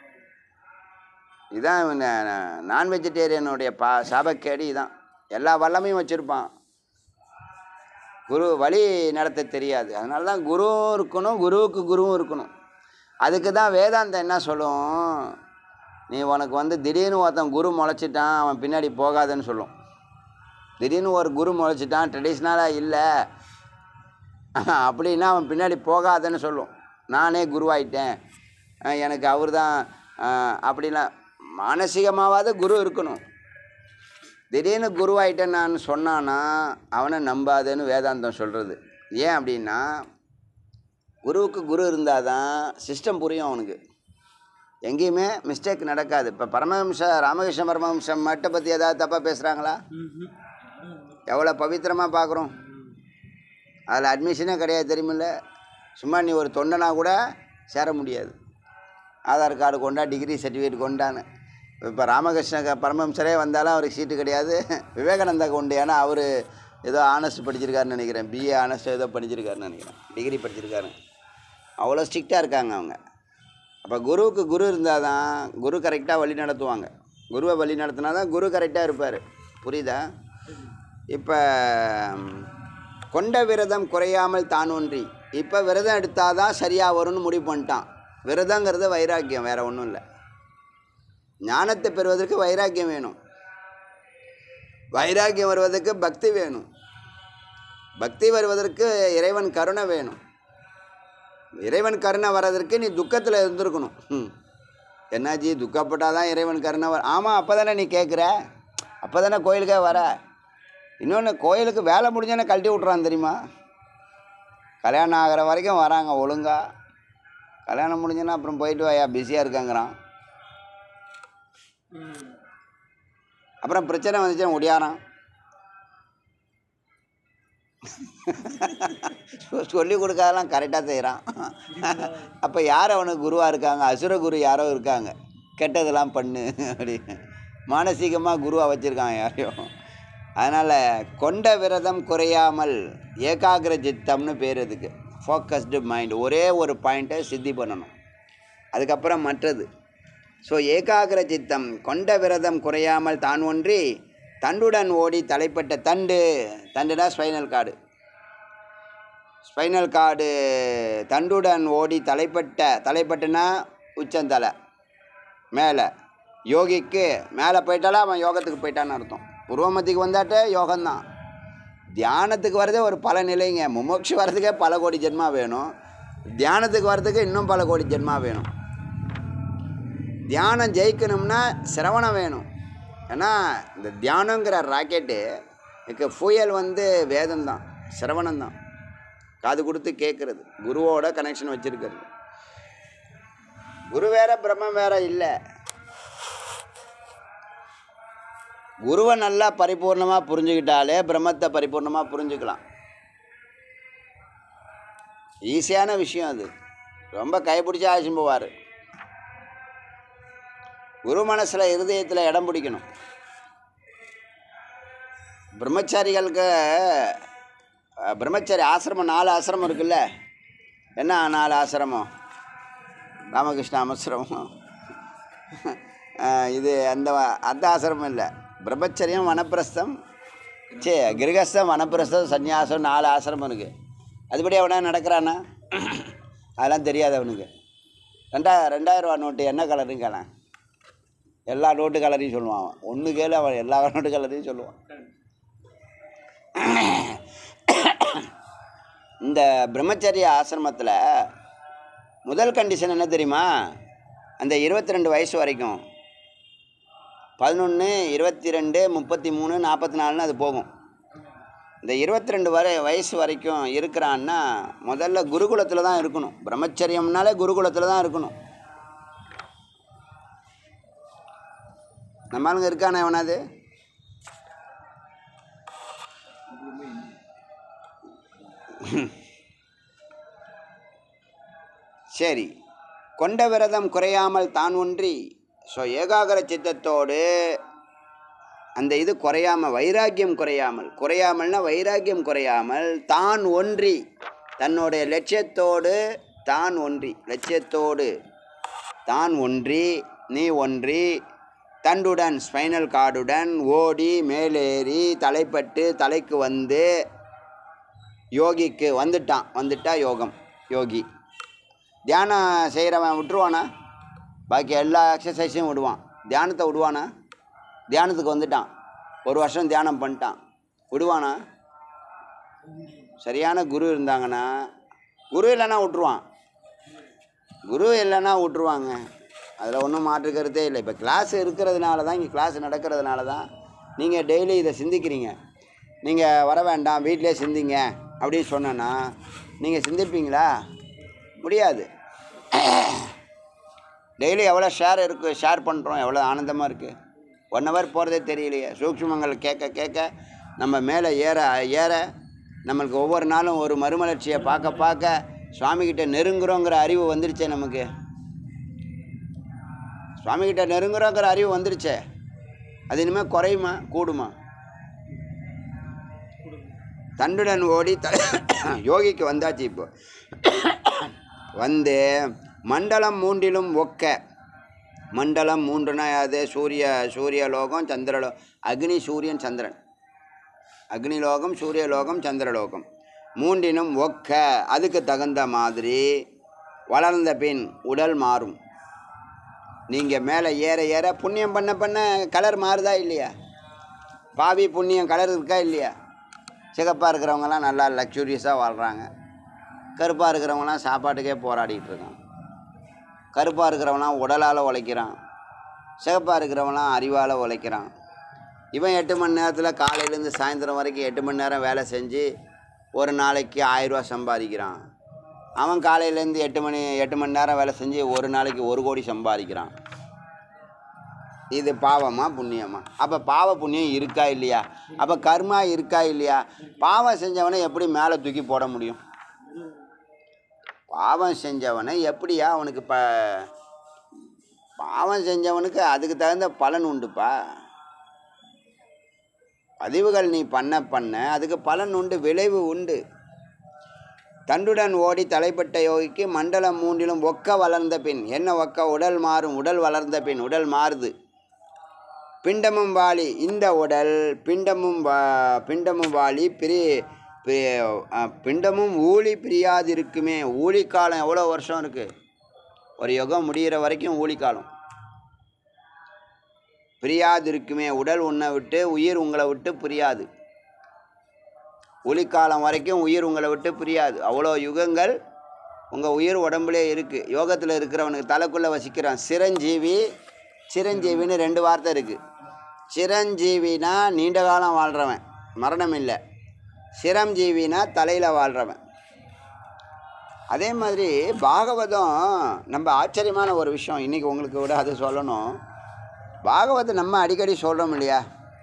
இதான் நான் வெஜிடேரியனுடைய பா சாபக்கேடு இதான் எல்லா வல்லமையும் வச்சுருப்பான் குரு வழி நடத்த தெரியாது அதனால தான் குருவும் இருக்கணும் குருவுக்கு குருவும் இருக்கணும் அதுக்கு தான் வேதாந்தம் என்ன சொல்லும் நீ உனக்கு வந்து திடீர்னு ஒருத்தன் குரு முளைச்சிட்டான் அவன் பின்னாடி போகாதன்னு சொல்லும் திடீர்னு ஒரு குரு முளைச்சிட்டான் ட்ரெடிஷ்னலாக இல்லை அப்படின்னா அவன் பின்னாடி போகாதன்னு சொல்லும் நானே குருவாயிட்டேன் அஹ் எனக்கு அவர் தான் அப்படிலாம் மானசீகமாவது குரு இருக்கணும் திடீர்னு குருவாயிட்டேன் நான் சொன்னானா அவனை நம்பாதேன்னு வேதாந்தம் சொல்கிறது ஏன் அப்படின்னா குருவுக்கு குரு இருந்தால் தான் சிஸ்டம் புரியும் அவனுக்கு எங்கேயுமே மிஸ்டேக் நடக்காது இப்போ பரமஹம்ச ராமகிருஷ்ண பரமஹம்சம் மட்டை பற்றி ஏதாவது தப்பாக பேசுகிறாங்களா எவ்வளோ பவித்திரமாக பார்க்குறோம் அதில் அட்மிஷனே கிடையாது தெரியுமில்ல சும்மா நீ ஒரு தொண்டனா கூட சேர முடியாது ஆதார் கார்டு கொண்டா டிகிரி சர்டிஃபிகேட் கொண்டான்னு இப்போ ராமகிருஷ்ண க- பரமஹம்சரே வந்தாலும் அவருக்கு சீட்டு கிடையாது விவேகானந்தாக்கு உண்டு ஏன்னா அவர் ஏதோ ஆனஸ்ட் படிச்சிருக்காருன்னு நினைக்கிறேன் பிஏ ஆனஸ்ட் ஏதோ படிச்சிருக்காருன்னு நினைக்கிறேன் டிகிரி படிச்சிருக்காரு அவ்வளோ ஸ்ட்ரிக்டாக இருக்காங்க அவங்க அப்போ குருவுக்கு குரு இருந்தால் தான் குரு கரெக்டாக வழி நடத்துவாங்க குருவை வழி நடத்தினா தான் குரு கரெக்டாக இருப்பார் புரியுதா இப்போ கொண்ட விரதம் குறையாமல் தான் ஒன்றி இப்போ விரதம் எடுத்தால் தான் சரியாக வரும்னு முடிவு பண்ணிட்டான் விரதங்கிறது வைராக்கியம் வேறு ஒன்றும் இல்லை ஞானத்தை பெறுவதற்கு வைராக்கியம் வேணும் வைராக்கியம் வருவதற்கு பக்தி வேணும் பக்தி வருவதற்கு இறைவன் கருணை வேணும் இறைவன் கருணை வர்றதற்கு நீ துக்கத்தில் இருந்திருக்கணும் ம். என்னாச்சு துக்கப்பட்டால் தான் இறைவன் கருணை வர ஆமாம் அப்போ தானே நீ கேட்குற அப்போ தானே கோயிலுக்கே வர இன்னொன்று கோயிலுக்கு வேலை முடிஞ்சோன்னே கழட்டி விட்றான் தெரியுமா கல்யாணம் ஆகிற வரைக்கும் வராங்க ஒழுங்கா கல்யாணம் முடிஞ்சோன்னா அப்புறம் போயிட்டு வாயா பிஸியாக இருக்காங்கிறான் அப்புறம் பிரச்சனை வந்துச்சுன்னா ஒடியாரான் சொல்லி கொடுக்காதெல்லாம் கரெக்டாக செய்கிறான் அப்போ யார் அவனுக்கு குருவாக இருக்காங்க அசுர குரு யாரோ இருக்காங்க கெட்டதெல்லாம் பண்ணு அப்படின்னு மானசீகமாக குருவாக வச்சுருக்காங்க யாரையும் அதனால் கொண்ட விரதம் குறையாமல் ஏகாகிர சித்தம்னு பேர் இதுக்கு ஃபோக்கஸ்டு மைண்ட் ஒரே ஒரு பாயிண்ட்டை சித்தி பண்ணணும் அதுக்கப்புறம் மற்றது ஸோ ஏகாகிர சித்தம் கொண்ட விரதம் குறையாமல் தான் ஒன்றி தண்டுடன் ஓடி தலைப்பட்ட தண்டு தண்டுனா ஸ்பைனல் கார்டு ஸ்பைனல் கார்டு தண்டுடன் ஓடி தலைப்பட்ட தலைப்பட்டுனா உச்சந்தலை மேலே யோகிக்கு மேலே போயிட்டாலே அவன் யோகத்துக்கு போயிட்டான்னு அர்த்தம் உருவமத்திக்கு வந்தாட்டே யோகம்தான் தியானத்துக்கு வரதே ஒரு பல நிலைங்க முமோட்சி வர்றதுக்கே பல கோடி ஜென்மா வேணும் தியானத்துக்கு வர்றதுக்கு இன்னும் பல கோடி ஜென்மா வேணும் தியானம் ஜெயிக்கணும்னா சிரவணம் வேணும் ஏன்னா இந்த தியானங்கிற ராக்கெட்டு இதுக்கு ஃபுயல் வந்து வேதம் தான் சிரவணம் தான் காது கொடுத்து கேட்குறது குருவோட கனெக்ஷன் வச்சுருக்கிறது குரு வேற பிரம்மம் வேற இல்லை குருவை நல்லா பரிபூர்ணமாக புரிஞ்சுக்கிட்டாலே பிரம்மத்தை பரிபூர்ணமாக புரிஞ்சுக்கலாம் ஈஸியான விஷயம் அது ரொம்ப கைப்பிடிச்சி ஆச்சும் போவார் குரு மனசில் இருதயத்தில் இடம் பிடிக்கணும் பிரம்மச்சாரிகளுக்கு அஹ், பிரம்மச்சாரி ஆசிரமம் நாலு ஆசிரமம் இருக்குல்ல என்ன நாலு ஆசிரமம் ராமகிருஷ்ண ஆசிரமம் அஹ், இது அந்த வ- அந்த ஆசிரமம் இல்லை பிரம்மச்சரியம் வனப்பிரஸ்தம் சே கிரகஸ்தம் வனப்பிரஸ்தம் சந்நியாசம் நாலு ஆசிரமம் இருக்குது அதுபடி அவனா நடக்கிறானா அதெல்லாம் தெரியாது அவனுக்கு ரெண்டா ரெண்டாயிரம் ரூபா நோட்டு என்ன கலருன்னு கேளேன் எல்லா நோட்டு கலரையும் சொல்லுவான் அவன் ஒன்று கேளு அவன் எல்லா நோட்டு கலரையும் சொல்லுவான் இந்த பிரம்மச்சரிய ஆசிரமத்தில் முதல் கண்டிஷன் என்ன தெரியுமா அந்த இருபத்தி ரெண்டு வயசு வரைக்கும் பதினொன்று இருபத்தி ரெண்டு முப்பத்தி மூணு நாற்பத்தி நாலுன்னு அது போகும் இந்த இருபத்தி ரெண்டு வரை வயசு வரைக்கும் இருக்கிறான்னா முதல்ல குருகுலத்தில் தான் இருக்கணும் பிரம்மச்சரியம்னாலே குருகுலத்தில் தான் இருக்கணும் நம்ம ஆளுங்க இருக்கானே எவனாது சரி கொண்ட விரதம் குறையாமல் தான் ஒன்றி ஸோ ஏகாகர சித்தத்தோடு அந்த இது குறையாமல் வைராக்கியம் குறையாமல் குறையாமல்னா வைராக்கியம் குறையாமல் தான் ஒன்றி தன்னுடைய லட்சியத்தோடு தான் ஒன்றி லட்சியத்தோடு தான் ஒன்றி நீ ஒன்றி தண்டுடன் ஸ்பைனல் கார்டுடன் ஓடி மேலேறி தலைப்பட்டு தலைக்கு வந்து யோகிக்கு வந்துட்டான் வந்துட்டா யோகம் யோகி தியானம் செய்கிறவன் விட்டுருவானா பாக்கி எல்லா எக்ஸசைஸையும் விடுவான் தியானத்தை விடுவானா தியானத்துக்கு வந்துட்டான் ஒரு வருஷம் தியானம் பண்ணிட்டான் விடுவானா சரியான குரு இருந்தாங்கன்னா குரு இல்லைன்னா விட்ருவான் குரு இல்லைன்னா விட்ருவாங்க அதில் ஒன்றும் மாற்று கருத்தே இல்லை இப்போ கிளாஸ் இருக்கிறதுனால தான் இங்கே கிளாஸ் நடக்கிறதுனால தான் நீங்கள் டெய்லி இதை சிந்திக்கிறீங்க நீங்கள் வர வேண்டாம் வீட்டிலே சிந்திங்க அப்படின்னு சொன்னேன்னா நீங்கள் சிந்திப்பீங்களா முடியாது டெய்லி எவ்வளோ ஷேர் இருக்குது ஷேர் பண்ணுறோம் எவ்வளோ ஆனந்தமாக இருக்குது ஒன் ஹவர் போகிறதே தெரியலையே சூக்ஷ்மங்கள் கேட்க கேட்க நம்ம மேலே ஏற ஏற நம்மளுக்கு ஒவ்வொரு நாளும் ஒரு மறுமலர்ச்சியை பார்க்க பார்க்க சுவாமிகிட்ட நெருங்குறோங்கிற அறிவு வந்துருச்சே நமக்கு சுவாமிகிட்ட நெருங்குறோங்கிற அறிவு வந்துடுச்சே அது இனிமேல் குறையுமா கூடுமா தண்டுடன் ஓடி த யோகிக்கு வந்தாச்சு இப்போ வந்து மண்டலம் மூன்றிலும் ஒக்க மண்டலம் மூன்றுனா அது சூரிய சூரிய லோகம் சந்திரலோ அக்னி சூரியன் சந்திரன் அக்னி லோகம் சூரிய லோகம் சந்திரலோகம் மூன்றினும் ஒக்க அதுக்கு தகுந்த மாதிரி வளர்ந்த பின் உடல் மாறும் நீங்கள் மேலே ஏற ஏற புண்ணியம் பண்ண பண்ண கலர் மாறுதா இல்லையா பாவி புண்ணியம் கலர் இருக்கா இல்லையா சிகப்பாக இருக்கிறவங்கலாம் நல்லா லக்ஸூரியஸாக வாழ்கிறாங்க கருப்பாக இருக்கிறவங்களாம் சாப்பாட்டுக்கே போராடிட்டு இருக்கான் கருப்பாக இருக்கிறவனாம் உடலால் உழைக்கிறான் சிகப்பாக இருக்கிறவனாம் அறிவால் உழைக்கிறான் இவன் எட்டு மணி நேரத்தில் காலையிலேருந்து சாயந்தரம் வரைக்கும் எட்டு மணி நேரம் வேலை செஞ்சு ஒரு நாளைக்கு ஆயிரரூவா சம்பாதிக்கிறான் அவன் காலையிலேருந்து எட்டு மணி எட்டு மணி நேரம் வேலை செஞ்சு ஒரு நாளைக்கு ஒரு கோடி சம்பாதிக்கிறான் இது பாவமா புண்ணியமா அப்போ பாவ புண்ணியம் இருக்கா இல்லையா அப்போ கர்மா இருக்கா இல்லையா பாவம் செஞ்சவனை எப்படி மேலே தூக்கி போட முடியும் பாவம் செஞ்சவனை எப்படியா அவனுக்கு ப பாவம் செஞ்சவனுக்கு அதுக்கு தகுந்த பலன் உண்டுப்பா பதிவுகள் நீ பண்ண பண்ண அதுக்கு பலன் உண்டு விளைவு உண்டு தண்டுடன் ஓடி தலைப்பட்ட யோகிக்கு மண்டலம் மூன்றிலும் ஒக்க வளர்ந்த பின் என்ன ஒக்க உடல் மாறும் உடல் வளர்ந்த பின் உடல் மாறுது பிண்டமும் வாளி இந்த உடல் பிண்டமும் வா பிண்டமும் வாளி பிரி பி- அ, பிண்டமும் ஊழி பிரியாதிருக்குமே ஊழி காலம் எவ்வளோ வருஷம் இருக்குது ஒரு யுகம் முடிகிற வரைக்கும் ஊழி காலம் பிரியாதிருக்குமே உடல் உன்னை விட்டு உயிர் உங்களை விட்டு பிரியாது ஒளிக்காலம் வரைக்கும் உயிர் உங்களை விட்டு பிரியாது அவ்வளோ யுகங்கள் உங்கள் உயிர் உடம்புலே இருக்குது யோகத்தில் இருக்கிறவனுக்கு தலைக்குள்ளே வசிக்கிறான் சிரஞ்சீவி சிரஞ்சீவின்னு ரெண்டு வார்த்தை இருக்குது சிரஞ்சீவினா நீண்ட காலம் வாழ்கிறவன் மரணம் இல்லை சிரஞ்சீவினா தலையில் வாழ்கிறவன் அதே மாதிரி பாகவதம் நம்ம ஆச்சரியமான ஒரு விஷயம் இன்றைக்கி உங்களுக்கு கூட அது சொல்லணும் பாகவதம் நம்ம அடிக்கடி சொல்கிறோம் இல்லையா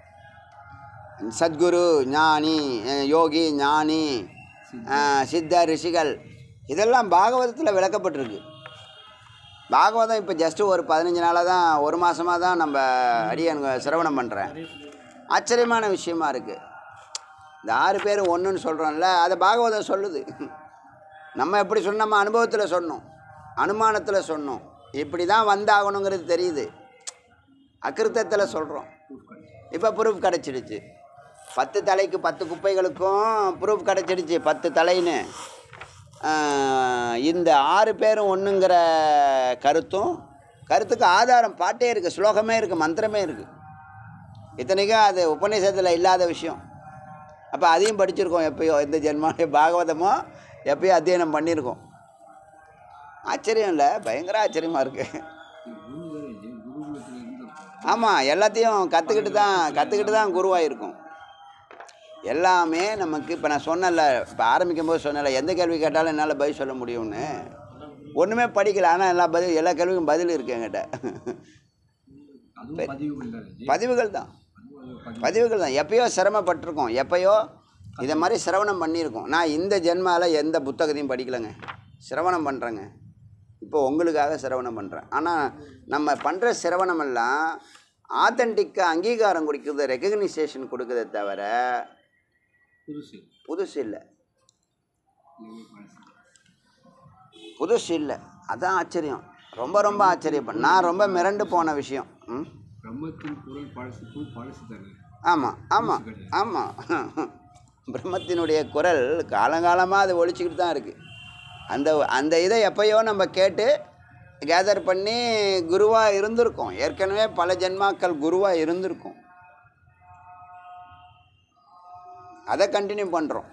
சத்குரு ஞானி அஹ் யோகி ஞானி அஹ் சித்த ரிஷிகள் இதெல்லாம் பாகவதத்தில் விளக்கப்பட்டிருக்கு பாகவதம் இப்போ ஜஸ்ட்டு ஒரு பதினஞ்சு நாளாக தான் ஒரு மாதமாக தான் நம்ம அடியன் சிரவணம் பண்ணுறேன் ஆச்சரியமான விஷயமா இருக்குது இந்த ஆறு பேர் ஒன்றுன்னு சொல்கிறோம்ல அதை பாகவதம் சொல்லுது நம்ம எப்படி சொன்ன நம்ம அனுபவத்தில் சொன்னோம் அனுமானத்தில் சொன்னோம் இப்படி தான் வந்தாகணுங்கிறது தெரியுது அக்கிருத்தத்தில் சொல்கிறோம் இப்போ ப்ரூஃப் கிடச்சிடுச்சு பத்து தலைக்கு பத்து குப்பைகளுக்கும் ப்ரூஃப் கிடச்சிடுச்சு பத்து தலைன்னு ஆஹ், இந்த ஆறு பேரும் ஒன்றுங்கிற கருத்தும் கருத்துக்கு ஆதாரம் பாட்டே இருக்குது ஸ்லோகமே இருக்குது மந்திரமே இருக்குது இத்தனைக்கும் அது உபநிஷத்தில் இல்லாத விஷயம் அப்போ அதையும் படிச்சிருக்கோம் எப்பயோ இந்த ஜென்மாவே பாகவதமோ எப்பயோ அத்தியனம் பண்ணியிருக்கோம் ஆச்சரியம் இல்லை பயங்கர ஆச்சரியமாக இருக்குது குரு வேற குருகுலத்தில் இருந்து ஆமாம் எல்லாத்தையும் கற்றுக்கிட்டு தான் கற்றுக்கிட்டு தான் குருவாக இருக்கும் எல்லாமே நமக்கு இப்போ நான் சொன்னேன்ல இப்போ ஆரம்பிக்கும் போது சொன்னேன்ல எந்த கேள்வி கேட்டாலும் என்னால் பதில் சொல்ல முடியும்னு ஒன்றுமே படிக்கல ஆனால் எல்லா பதில் எல்லா கேள்விக்கும் பதில் இருக்கு என்கிட்ட அதுவும் பதிவுகள் தான் ஜி. பதிவுகள் தான் அதுவும் அது பதிவு பதிவுகள் தான் எப்பயோ சிரமப்பட்டிருக்கோம் எப்பயோ இதை மாதிரி சிரவணம் பண்ணியிருக்கோம் நான் இந்த ஜென்மாவில் எந்த புத்தகத்தையும் படிக்கலைங்க சிரவணம் பண்ணுறேங்க இப்போ உங்களுக்காக சிரவணம் பண்ணுறேன் ஆனால் நம்ம பண்ணுற சிரவணமெல்லாம் ஆத்தென்டிக்காக அங்கீகாரம் கொடுக்குறது ரெகக்னிசேஷன் கொடுக்குதே தவிர புதுசு புதுசு இல்லை எல்லாமே பழசு. புதுசு இல்லை அதான் ஆச்சரியம் ரொம்ப ரொம்ப ஆச்சரியம் நான் ரொம்ப மிரண்டு போன விஷயம் ம் பிரம்மத்தின் குரல் பழசு பூ பழசு தானே ஆமாம் ஆமாம் ஆமாம் பிரம்மத்தினுடைய குரல் காலங்காலமாக அது ஒழிச்சிக்கிட்டு தான் இருக்குது அந்த அந்த இதை எப்பயோ நம்ம கேட்டு கேதர் பண்ணி குருவாக இருந்திருக்கோம் ஏற்கனவே பல ஜென்மாக்கள் குருவாக இருந்திருக்கோம் அதை கண்டினியூ பண்ணுறோம்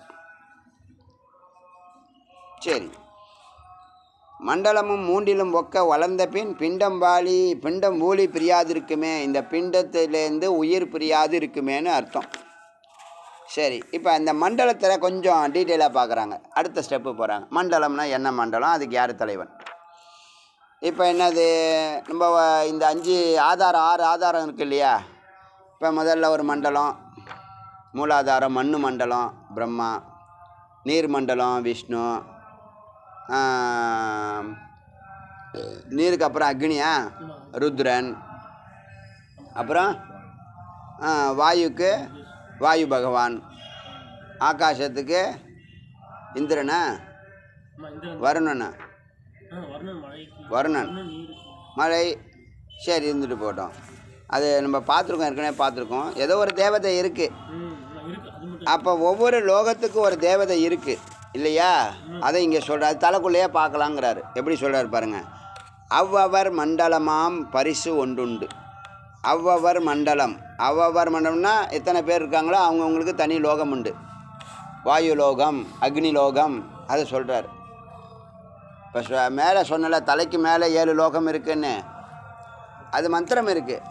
சரி மண்டலமும் மூன்றிலும் ஒக்க வளர்ந்த பின் பிண்டம் வாலி பிண்டம் ஊழி பிரியாதிருக்குமே இந்த பிண்டத்திலேருந்து உயிர் பிரியாது இருக்குமேன்னு அர்த்தம் சரி இப்போ இந்த மண்டலத்தில் கொஞ்சம் டீட்டெயிலாக பார்க்குறாங்க அடுத்த ஸ்டெப்பு போகிறாங்க மண்டலம்னா என்ன மண்டலம் அதுக்கு யார் தலைவன் இப்போ என்னது நம்ம வ- இந்த அஞ்சு ஆதாரம் ஆறு ஆதாரம் இருக்கு இல்லையா இப்போ முதல்ல ஒரு மண்டலம் மூலாதாரம் மண்ணு மண்டலம் பிரம்மா நீர் மண்டலம் விஷ்ணு ஆம், நீருக்கு அப்புறம் அக்னியா ருத்ரன் அப்புறம் ஆ, வாயுக்கு வாயு பகவான் ஆகாசத்துக்கு இந்திரனா ஆமா, இந்திரன் வருணனா ஆ வருணன் மலைக்கு வருணன் வருணன் நீர் மழை சரி இருந்துட்டு போட்டோம் அது நம்ம பார்த்துருக்கோம் ஏற்கனவே பார்த்துருக்கோம் ஏதோ ஒரு தேவதை இருக்குது ம் ஆமா, இருக்கு அது மட்டும் அப்போ ஒவ்வொரு லோகத்துக்கும் ஒரு தேவதை இருக்குது இல்லையா அதை இங்கே சொல்கிறார் தலைக்குள்ளேயே பார்க்கலாங்கிறாரு எப்படி சொல்கிறார் பாருங்க அவ்வவர் மண்டலமாம் பரிசு ஒன்றுண்டு அவ்வவர் மண்டலம் அவ்வவர் மண்டலம்னா எத்தனை பேர் இருக்காங்களோ அவங்கவுங்களுக்கு தனி லோகம் உண்டு வாயு லோகம் அக்னி லோகம் அதை சொல்கிறார் இப்போ மேலே சொன்னல தலைக்கு மேலே ஏழு லோகம் இருக்குன்னு அது மந்திரம் இருக்குது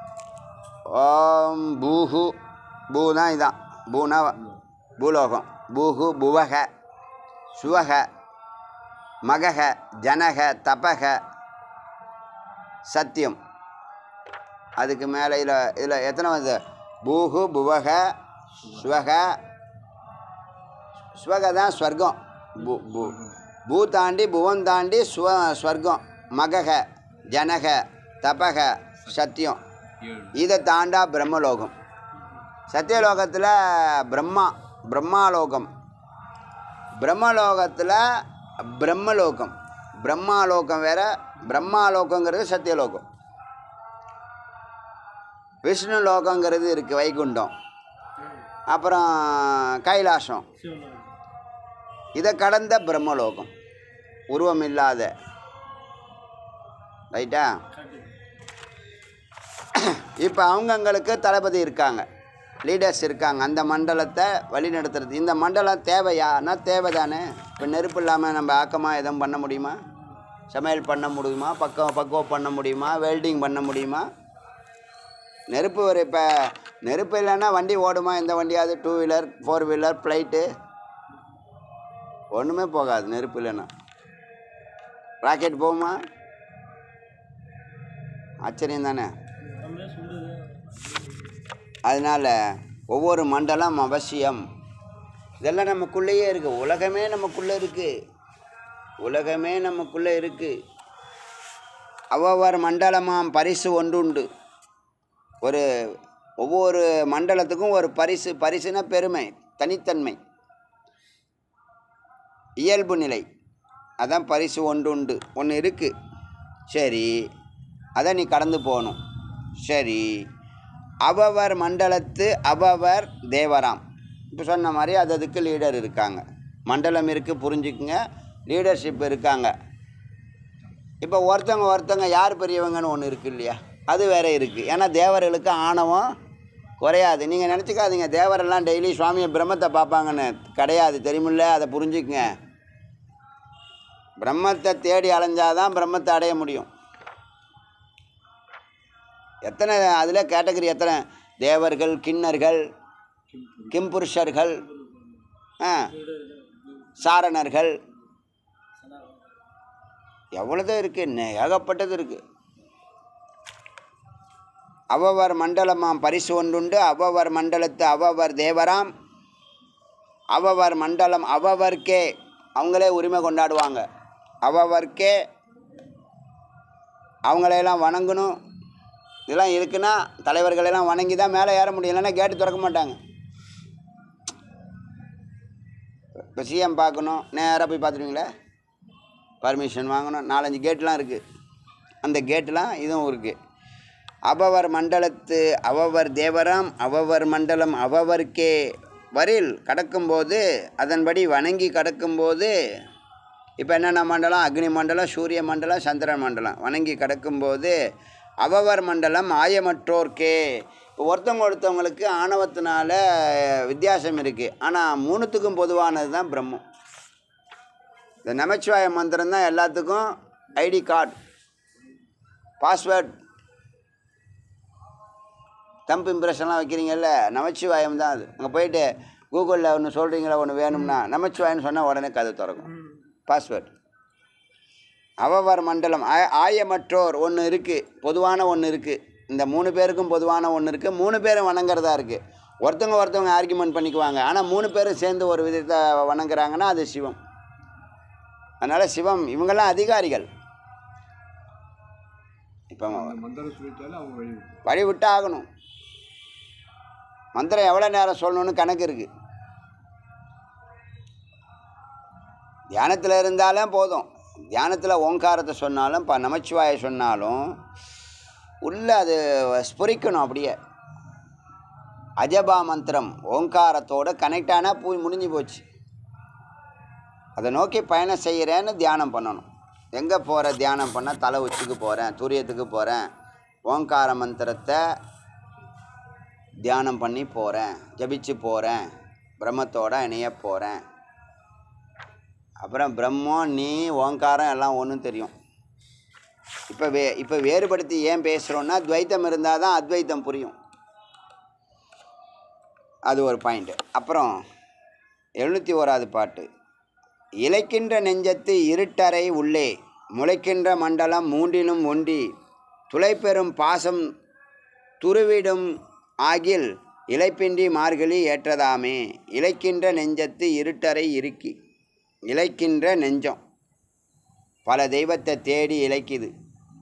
ஓம் பூஹு பூ தான் இதான் பூனா பூலோகம் பூஹு புவக சுவக மகக ஜனக தபக சத்தியம் அதுக்கு மேலே இதில் இதில் எத்தனை வந்து பூஹு புவக சுவக சுவக தான் ஸ்வர்க்கம் பூ பூ பூ தாண்டி புவன் தாண்டி சுவ ஸ்வர்க்கம் மகக ஜனக தபக சத்தியம் ஏழு இதை தாண்டா பிரம்மலோகம் சத்தியலோகத்தில் பிரம்மா பிரம்மாலோகம் பிரம்மலோகத்தில் பிரம்மலோகம் பிரம்மாலோகம் வேற பிரம்மாலோகங்கிறது சத்தியலோகம் விஷ்ணு லோகங்கிறது இருக்குது வைகுண்டம் அப்புறம் கைலாசம் சிவன் இதை கடந்த பிரம்மலோகம் உருவம் இல்லாத ரைட்டா காட்டு இப்போ அவங்கங்களுக்கு தளபதி இருக்காங்க லீடர்ஸ் இருக்காங்க அந்த மண்டலத்தை வழிநடத்துறது இந்த மண்டலம் தேவையானா தேவை தானே இப்போ நெருப்பு இல்லாமல் நம்ம ஆக்கமாக எதுவும் பண்ண முடியுமா சமையல் பண்ண முடியுமா பக்கம் பக்குவம் பண்ண முடியுமா வெல்டிங் பண்ண முடியுமா நெருப்பு ஒரு இப்போ நெருப்பு இல்லைன்னா வண்டி ஓடுமா எந்த வண்டியாவது two wheeler four wheeler flight ஒன்றுமே போகாது நெருப்பு இல்லைன்னா ராக்கெட் போகுமா ஆச்சரியம் தானே நம்மளே சொல்றது அதனால் ஒவ்வொரு மண்டலம் அவசியம் இதெல்லாம் நமக்குள்ளேயே இருக்குது உலகமே நமக்குள்ளே இருக்குது உலகமே நமக்குள்ளே இருக்குது அவ்வவர் மண்டலமாம் பரிசு ஒன்றுண்டு ஒரு ஒவ்வொரு மண்டலத்துக்கும் ஒரு பரிசு பரிசுனா பெருமை தனித்தன்மை இயல்பு நிலை அதான் பரிசு ஒன்று உண்டு ஒன்று இருக்குது சரி அதை நீ கடந்து போகணும் சரி அவவர் மண்டலத்து அவவர் தேவராம் இப்போ சொன்ன மாதிரி அது அதுக்கு லீடர் இருக்காங்க மண்டலம் இருக்குது புரிஞ்சுக்குங்க லீடர்ஷிப் இருக்காங்க இப்போ ஒருத்தவங்க ஒருத்தவங்க யார் பெரியவங்கன்னு ஒன்று இருக்கு இல்லையா அது வேற இருக்குது ஏன்னா தேவர்களுக்கு ஆணவம் குறையாது நீங்கள் நினச்சிக்காதீங்க தேவரெல்லாம் டெய்லி சுவாமியை பிரம்மத்தை பார்ப்பாங்கன்னு கிடையாது தெரியுமில்ல அதை புரிஞ்சுக்குங்க பிரம்மத்தை தேடி அலைஞ்சாதான் பிரம்மத்தை அடைய முடியும் எத்தனை அதில் கேட்டகரி எத்தனை தேவர்கள் கிண்ணர்கள் கிம்புருஷர்கள் ஆ சாரணர்கள் எவ்வளோதோ இருக்குது ஏகப்பட்டது இருக்குது அவவர் மண்டலமாம் பரிசு ஒன்றுண்டு அவவர் மண்டலத்து அவவர் தேவராம் அவவர் மண்டலம் அவவர்க்கே அவங்களே உரிமை கொண்டாடுவாங்க அவவர்க்கே அவங்களையெல்லாம் வணங்கணும் இதெல்லாம் இருக்குன்னா தலைவர்களெல்லாம் வணங்கி தான் மேலே ஏற முடியும் இல்லைன்னா கேட்டு திறக்க மாட்டாங்க இப்போ சிஎம் பார்க்கணும் நேராக போய் பார்த்துருவீங்களா பர்மிஷன் வாங்கணும் நாலஞ்சு கேட்லாம் இருக்குது அந்த கேட்லாம் இதுவும் இருக்குது அவவர் மண்டலத்து அவவர் தேவராம் அவவர் மண்டலம் அவவர்க்கே வரில் கடக்கும்போது அதன்படி வணங்கி கடக்கும்போது இப்போ என்னென்ன மண்டலம் அக்னி மண்டலம் சூரிய மண்டலம் சந்திரன் மண்டலம் வணங்கி கடக்கும்போது அவவர் மண்டலம் ஆயமற்றோர்க்கே இப்போ ஒருத்தவங்க ஒருத்தவங்களுக்கு ஆணவத்தினால வித்தியாசம் இருக்குது ஆனால் மூணுத்துக்கும் பொதுவானது தான் பிரம்மம் இந்த நமச்சிவாய மந்திரம் தான் எல்லாத்துக்கும் ஐடி கார்டு பாஸ்வேர்ட் தம்ப் இம்ப்ரெஷன்லாம் வைக்கிறீங்கல்ல நமச்சிவாயம் தான் அது அங்கே போயிட்டு கூகுளில் ஒன்று சொல்கிறீங்களா ஒன்று வேணும்னா நமச்சிவாயம்னு சொன்னால் உடனே கதை திறக்கும் பாஸ்வேர்ட் அவவர் மண்டலம் ஆய ஆயமற்றோர் ஒன்று இருக்குது பொதுவான ஒன்று இருக்குது இந்த மூணு பேருக்கும் பொதுவான ஒன்று இருக்குது மூணு பேரும் வணங்குறதா இருக்குது ஒருத்தவங்க ஒருத்தவங்க ஆர்கியூமெண்ட் பண்ணிக்குவாங்க ஆனால் மூணு பேரும் சேர்ந்து ஒரு விதத்தை வணங்குறாங்கன்னா அது சிவம் அதனால் சிவம் இவங்கெல்லாம் அதிகாரிகள் இப்போ அந்த மந்திரம் சொல்லிட்டாலும் அவங்க வழி விட்டு வழி விட்டு ஆகணும் மந்திரம் எவ்வளோ நேரம் சொல்லணும்னு கணக்கு இருக்குது தியானத்தில் இருந்தாலும் போதும் தியானத்தில் ஓங்காரத்தை சொன்னாலும் இப்போ நமச்சிவாய சொன்னாலும் உள்ளே அது ஸ்புரிக்கணும் அப்படியே அஜபா மந்திரம் ஓங்காரத்தோட கனெக்ட் ஆனால் போய் முடிஞ்சு போச்சு அதை நோக்கி பயணம் செய்கிறேன்னு தியானம் பண்ணணும் எங்கே போகிற தியானம் பண்ணால் தலை உச்சிக்கு போகிறேன் தூரியத்துக்கு போகிறேன் ஓங்கார மந்திரத்தை தியானம் பண்ணி போகிறேன் ஜபிச்சு போகிறேன் பிரம்மத்தோட இணைய போகிறேன் அப்புறம் பிரம்மம் நீ ஓங்காரம் எல்லாம் ஒன்றும் தெரியும் இப்போ வே இப்போ வேறுபடுத்தி ஏன் பேசுகிறோன்னா துவைத்தம் இருந்தால் தான் அத்வைத்தம் புரியும் அது ஒரு பாயிண்ட்டு அப்புறம் எழுநூற்றி ஓராது பாட்டு இலைக்கின்ற நெஞ்சத்து இருட்டறை உள்ளே முளைக்கின்ற மண்டலம் மூன்றிலும் ஒன்றி துளைப்பெறும் பாசம் துருவிடும் ஆகில் இலைப்பின்றி மார்கழி ஏற்றதாமே இலைக்கின்ற நெஞ்சத்து இருட்டறை இருக்கி இலைக்கின்ற நெஞ்சம் பல தெய்வத்தை தேடி இலைக்குது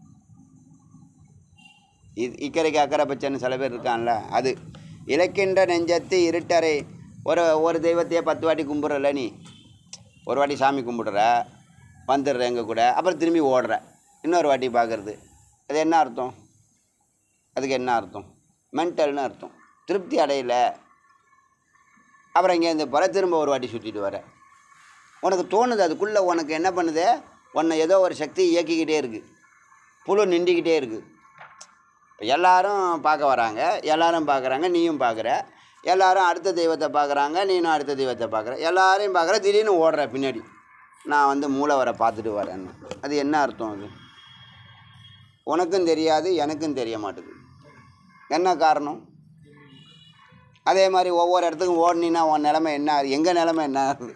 இது இக்கரைக்கு அக்கறை பச்சைன்னு சில பேர் இருக்கான்ல அது இலக்கின்ற நெஞ்சத்து இருட்டறை ஒரு ஒரு தெய்வத்தையே பத்து வாட்டி கும்பிட்றல நீ ஒரு வாட்டி சாமி கும்பிடுற வந்துடுற எங்கள் கூட அப்புறம் திரும்பி ஓடுற இன்னொரு வாட்டி பார்க்குறது அது என்ன அர்த்தம் அதுக்கு என்ன அர்த்தம் மென்டல்னு அர்த்தம் திருப்தி அடையல அப்புறம் இங்கேருந்து போகிற திரும்ப ஒரு வாட்டி சுற்றிட்டு வர உனக்கு தோணுது அதுக்குள்ளே உனக்கு என்ன பண்ணுது உன்னை ஏதோ ஒரு சக்தி இயக்கிக்கிட்டே இருக்குது புழு நின்றுக்கிட்டே இருக்குது இப்போ எல்லாரும் பார்க்க வராங்க எல்லாரும் பார்க்குறாங்க நீயும் பார்க்குற எல்லாரும் அடுத்த தெய்வத்தை பார்க்குறாங்க நீனும் அடுத்த தெய்வத்தை பார்க்குற எல்லாரையும் பார்க்குற திடீர்னு ஓடுற பின்னாடி நான் வந்து மூலவரை பார்த்துட்டு வரேன்னு அது என்ன அர்த்தம் அது உனக்கும் தெரியாது எனக்கும் தெரிய மாட்டேங்குது என்ன காரணம் அதே மாதிரி ஒவ்வொரு இடத்துக்கும் ஓடினீன்னா உன் நிலமை என்ன ஆகுது எங்கள் நிலமை என்ன ஆகுது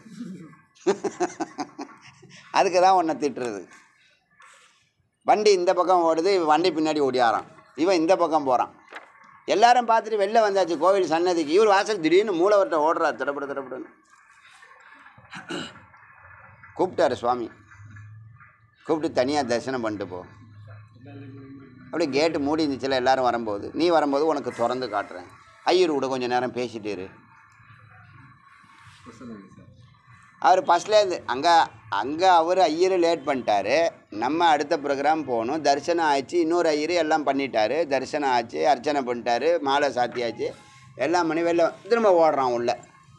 அதுக்கு தான் உன்னை திட்டுறது வண்டி இந்த பக்கம் ஓடுது இவன் வண்டி பின்னாடி ஓடியாரான் இவன் இந்த பக்கம் போகிறான் எல்லாரும் பார்த்துட்டு வெளில வந்தாச்சு கோவில் சன்னதிக்கு இவர் வாசல் திடீர்னு மூலவர்கிட்ட ஓடுறார் திடப்பட திடப்படன்னு கூப்பிட்டாரு சுவாமி கூப்பிட்டு தனியாக தரிசனம் பண்ணிட்டு போ அப்படியே கேட்டு மூடி இருந்துச்சுல எல்லாரும் வரும்போது நீ வரும்போது உனக்கு திறந்து காட்டுறேன் ஐயர் கூட கொஞ்சம் நேரம் பேசிட்டு இரு சொல்லுங்க சார் அவர் ஃபஸ்ட்லேருந்து அங்கே அங்கே அவர் ஐயர் லேட் பண்ணிட்டாரு நம்ம அடுத்த ப்ரோக்ராம் போகணும் தரிசனம் ஆச்சு இன்னொரு ஐயர் எல்லாம் பண்ணிட்டாரு தரிசனம் ஆச்சு அர்ச்சனை பண்ணிட்டாரு மாலை சாத்தியாச்சு எல்லாம் பண்ணி வெளில திரும்ப ஓடுறான் உள்ள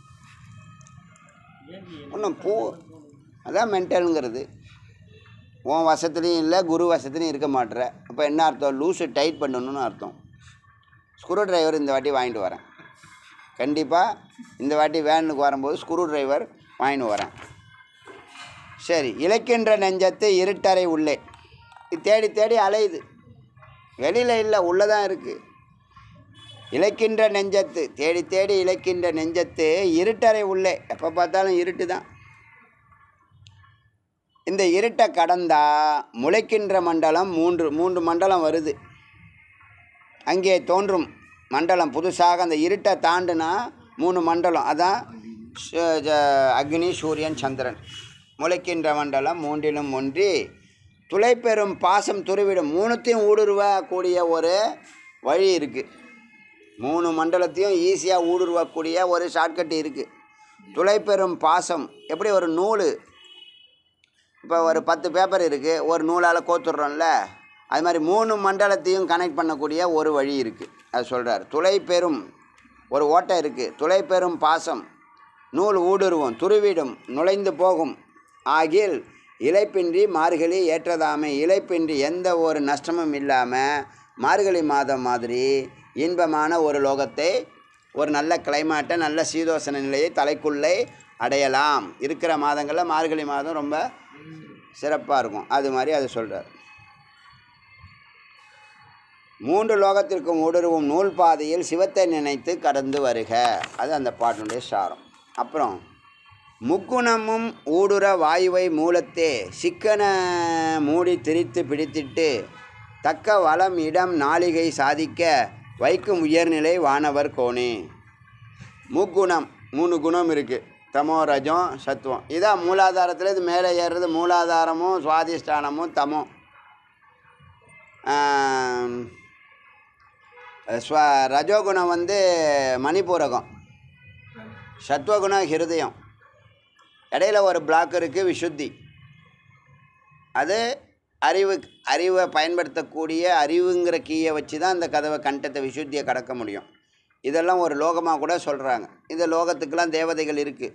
ஒன்றும் பூ அதான் மென்டலுங்கிறது உன் வசத்துலேயும் இல்லை குரு வசத்துலையும் இருக்க மாட்டுற அப்போ என்ன அர்த்தம் லூஸு டைட் பண்ணணும்னு அர்த்தம் ஸ்க்ரூ டிரைவர் இந்த வாட்டி வாங்கிட்டு வரேன் கண்டிப்பாக இந்த வாட்டி வேனுக்கு வரும்போது ஸ்க்ரூ டிரைவர் வாங்கிட்டு வரேன் சரி இலக்கின்ற நெஞ்சத்தை இருட்டறை உள்ளே இது தேடி தேடி அலையுது வெளியில் இல்லை உள்ளே தான் இருக்குது இலக்கின்ற நெஞ்சத்து தேடி தேடி இலக்கின்ற நெஞ்சத்து இருட்டறை உள்ளே எப்போ பார்த்தாலும் இருட்டு தான் இந்த இருட்டை கடந்தா முளைக்கின்ற மண்டலம் மூன்று மூன்று மண்டலம் வருது அங்கே தோன்றும் மண்டலம் புதுசாக அந்த இருட்டை தாண்டுனா மூணு மண்டலம் அதான் சு- ஜ- அக்னி சூரியன் சந்திரன் முளைக்கின்ற மண்டலம் மூன்றிலும் ஒன்றி துளைப்பெறும் பாசம் துருவிடும் மூணுத்தையும் ஊடுருவக்கூடிய ஒரு வழி இருக்குது மூணு மண்டலத்தையும் ஈஸியாக ஊடுருவக்கூடிய ஒரு ஷார்ட்கட் இருக்குது துளைப்பெறும் பாசம் எப்படி ஒரு நூல் இப்போ ஒரு பத்து பேப்பர் இருக்குது ஒரு நூலால் கோத்துடுறோம்ல அது மாதிரி மூணு மண்டலத்தையும் கனெக்ட் பண்ணக்கூடிய ஒரு வழி இருக்குது அது சொல்கிறார் துளை பெறும் ஒரு ஓட்டை இருக்குது துளை பெறும் பாசம் நூல் ஊடுருவும் துருவிடும் நுழைந்து போகும் ஆகில் இலைப்பின்றி மார்கழி ஏற்றதாமை இலைப்பின்றி எந்த ஒரு நஷ்டமும் இல்லாமல் மார்கழி மாதம் மாதிரி இன்பமான ஒரு லோகத்தை ஒரு நல்ல கிளைமேட்டை நல்ல சீதோசன நிலையை தலைக்குள்ளே அடையலாம் இருக்கிற மாதங்களில் மார்கழி மாதம் ரொம்ப சிறப்பாக இருக்கும் அது மாதிரி அது சொல்கிறார் மூன்று லோகத்திற்கும் ஊடுருவும் நூல் பாதையில் சிவத்தை நினைத்து கடந்து வருக அது அந்த பாட்டினுடைய சாரம் அப்புறம் முக்குணமும் ஊடுற வாயுவை மூலத்தே சிக்கன மூடி திரித்து பிடித்திட்டு தக்க வளம் இடம் நாளிகை சாதிக்க வைக்கும் உயர்நிலை வானவர் கோணே முக்குணம் மூணு குணம் இருக்குது தமோ ரஜம் சத்துவம் இதான் மூலாதாரத்தில் இது மேலே ஏறுறது மூலாதாரமும் சுவாதிஷ்டானமும் தமோ ஆம், ஸ்வ ரஜோகுணம் வந்து மணிப்பூரகம் சத்வகுணம் ஹிருதயம் இடையில ஒரு பிளாக் இருக்குது விசுத்தி அது அறிவு அறிவை பயன்படுத்தக்கூடிய அறிவுங்கிற கீயை வச்சு தான் இந்த கதவை கண்டத்தை விசுத்தியை கடக்க முடியும் இதெல்லாம் ஒரு லோகமாக கூட சொல்கிறாங்க இந்த லோகத்துக்கெல்லாம் தேவதைகள் இருக்குது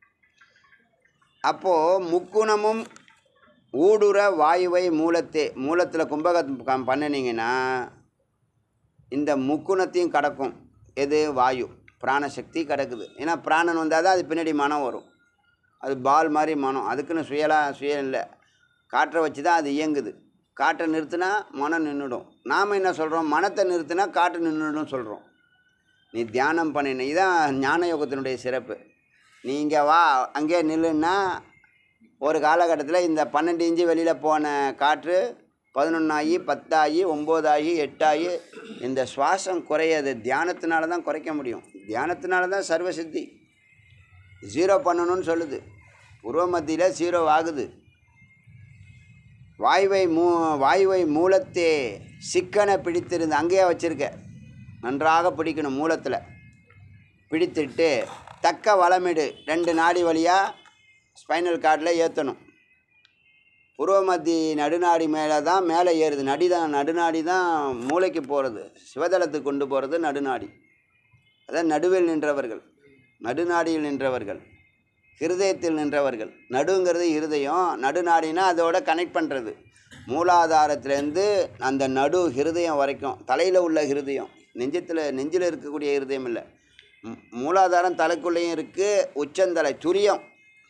அப்போது முக்குணமும் ஊடுற வாயுவை மூலத்தே மூலத்தில் கும்பகம் பண்ணினீங்கன்னா இந்த முக்குணத்தையும் கடக்கும் எது வாயு பிராணசக்தி கிடக்குது ஏன்னா பிராணன் வந்தால் தான் அது பின்னாடி மனம் வரும் அது பால் மாதிரி மனம் அதுக்குன்னு சுயலாக சுயம் இல்லை காற்றை வச்சு தான் அது இயங்குது காற்றை நிறுத்தினா மனம் நின்றுடும் நாம் என்ன சொல்கிறோம் மனத்தை நிறுத்தினா காற்று நின்றுடும் சொல்கிறோம் நீ தியானம் பண்ணின இதுதான் ஞான யோகத்தினுடைய சிறப்பு நீ இங்கே வா அங்கேயே நில்லுன்னா ஒரு காலகட்டத்தில் இந்த பன்னெண்டு இன்ச்சு வெளியில் போன காற்று பதினொன்றாகி பத்தாகி ஒம்போதாகி எட்டாகி இந்த சுவாசம் குறையாது தியானத்தினால தான் குறைக்க முடியும் தியானத்தினால தான் சர்வசித்தி ஜீரோ பண்ணணும்னு சொல்லுது உருவ மத்தியில் ஜீரோ ஆகுது வாயுவை மூ வாயுவை மூலத்தே சிக்கனை பிடித்திருந்து அங்கேயே வச்சுருக்க நன்றாக பிடிக்கணும் மூலத்தில் பிடித்துட்டு தக்க வளமிடு ரெண்டு நாடி வழியாக ஸ்பைனல் கார்டில் ஏற்றணும் புருவமத்தி நடுநாடி மேலே தான் மேலே ஏறுது நடி தான் நடுநாடி தான் மூளைக்கு போகிறது சிவதளத்துக்கு கொண்டு போகிறது நடுநாடி அதான் நடுவில் நின்றவர்கள் நடுநாடியில் நின்றவர்கள் ஹிருதயத்தில் நின்றவர்கள் நடுங்கிறது இருதயம் நடுநாடினா அதோட கனெக்ட் பண்ணுறது மூலாதாரத்திலேருந்து அந்த நடு ஹிருதயம் வரைக்கும் தலையில் உள்ள ஹிருதயம் நெஞ்சத்தில் நெஞ்சில் இருக்கக்கூடிய ஹிருதயம் இல்லை மூ- மூலாதாரம் தலைக்குள்ளேயும் இருக்குது உச்சந்தலை துரியம்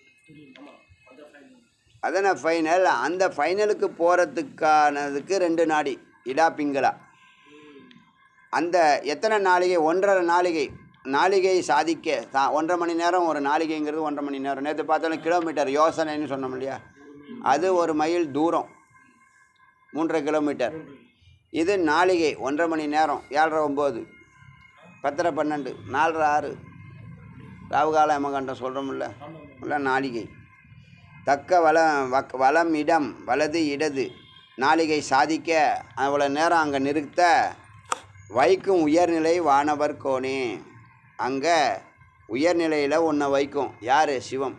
அதன ஃபைனல் அந்த ஃபைனலுக்கு போகிறதுக்கானதுக்கு ரெண்டு நாடி இடா பிங்களா அந்த எத்தனை நாளிகை ஒன்றரை நாளிகை நாளிகை சாதிக்க சா ஒன்றரை மணி நேரம் ஒரு நாளிகைங்கிறது ஒன்றரை மணி நேரம் நேற்று பார்த்தாலும் கிலோமீட்டர் யோசனைன்னு சொன்னோம் இல்லையா அது ஒரு மைல் தூரம் மூன்றரை கிலோமீட்டர் இது நாளிகை ஒன்றரை மணி நேரம் ஏழரை ஒம்பது பத்தரை பன்னெண்டு நாலரை ஆறு ராவுகால எமகண்டம் சொல்கிறோம்ல இல்லை நாளிகை தக்க வளம் வக் வளம் இடம் வலது இடது நாளிகை சாதிக்க அவ்வளோ நேரம் அங்கே நிறுத்த வைக்கும் உயர்நிலை வானவர் கோணே அங்கே உயர்நிலையில் உன்னை வைக்கும் யார் சிவம்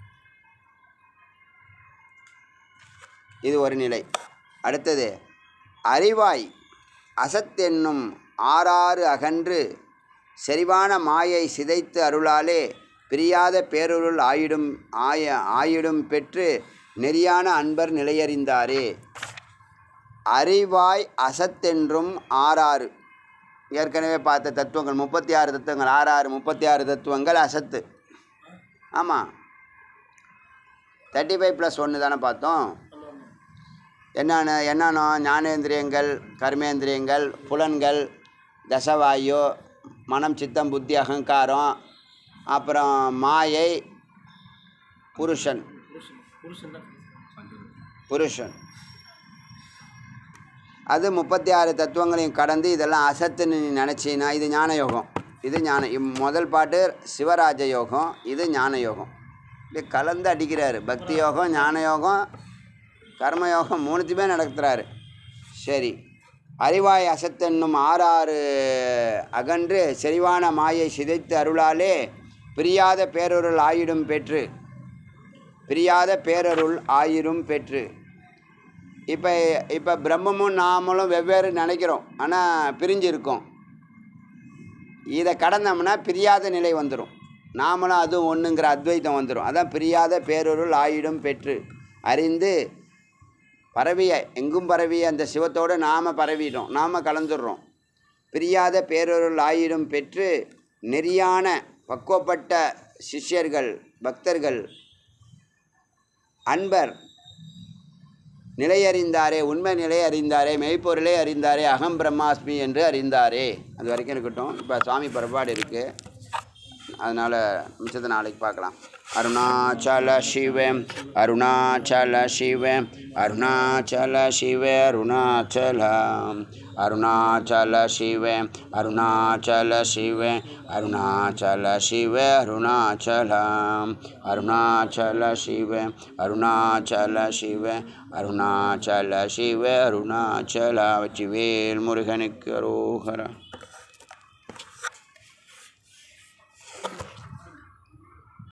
இது ஒரு நிலை அடுத்தது அறிவாய் அசத்தென்னும் ஆறாறு அகன்று செறிவான மாயை சிதைத்து அருளாலே பிரியாத பேரருள் ஆயிடும் ஆய ஆயிடும் பெற்று நெறியான அன்பர் நிலையறிந்தாரே அறிவாய் அசத்தென்றும் ஆறாறு ஏற்கனவே பார்த்த தத்துவங்கள் முப்பத்தி ஆறு தத்துவங்கள் ஆறு ஆறு முப்பத்தி ஆறு தத்துவங்கள் அசத்து ஆமாம் தேர்ட்டி ஃபைவ் ப்ளஸ் ஒன்று தானே பார்த்தோம் என்னென்ன என்னென்ன ஞானேந்திரியங்கள் கர்மேந்திரியங்கள் புலன்கள் தசவாயு மனம் சித்தம் புத்தி அகங்காரம் அப்புறம் மாயை புருஷன் புருஷன் புருஷன் தான் புருஷன் அது முப்பத்தி ஆறு தத்துவங்களையும் கடந்து இதெல்லாம் அசத்துன்னு நீ நினச்சின்னா இது ஞான யோகம் இது ஞான இம் முதல் பாட்டு சிவராஜ யோகம் இது ஞான யோகம் இப்படி கலந்து அடிக்கிறாரு பக்தி யோகம் ஞான யோகம் கர்மயோகம் மூணுத்தையுமே நடத்துகிறாரு சரி அறிவாய் அசத்தென்னும் ஆறாறு அகன்று செறிவான மாயை சிதைத்து அருளாலே பிரியாத பேரருள் ஆயிடும் பெற்று பிரியாத பேரருள் ஆயிரும் பெற்று இப்போ இப்போ பிரம்மமும் நாமளும் வெவ்வேறு நினைக்கிறோம் ஆனால் பிரிஞ்சு இருக்கோம் இதை கடந்தோம்னா பிரியாத நிலை வந்துடும் நாமளும் அதுவும் ஒன்றுங்கிற அத்வைத்தம் வந்துடும் அதான் பிரியாத பேரொருள் ஆயிடும் பெற்று அறிந்து பரவிய எங்கும் பரவிய அந்த சிவத்தோடு நாம் பரவிட்டோம் நாம் கலந்துடுறோம் பிரியாத பேரொருள் ஆயிடும் பெற்று நெறியான பக்குவப்பட்ட சிஷ்யர்கள் பக்தர்கள் அன்பர் நிலையறிந்தாரே உண்மை நிலை அறிந்தாரே மெய்ப்பொருளை அறிந்தாரே அகம் பிரம்மாஸ்மி என்று அறிந்தாரே அது வரைக்கும் இருக்கட்டும் இப்போ சுவாமி புறப்பாடு இருக்குது அதனால் மிச்சத்தை நாளைக்கு பார்க்கலாம் அருணாச்சல சிவம் அருணாச்சல சிவம் அருணாச்சல சிவ அருணாச்சலம் அருணாச்சல சிவம் அருணாச்சல சிவம் அருணாச்சல சிவ அருணாச்சலம் அருணாச்சல சிவம் அருணாச்சல சிவ அருணாச்சல சிவ அருணாச்சல வெற்றிவேல் முருகனுக்கு அரோகரா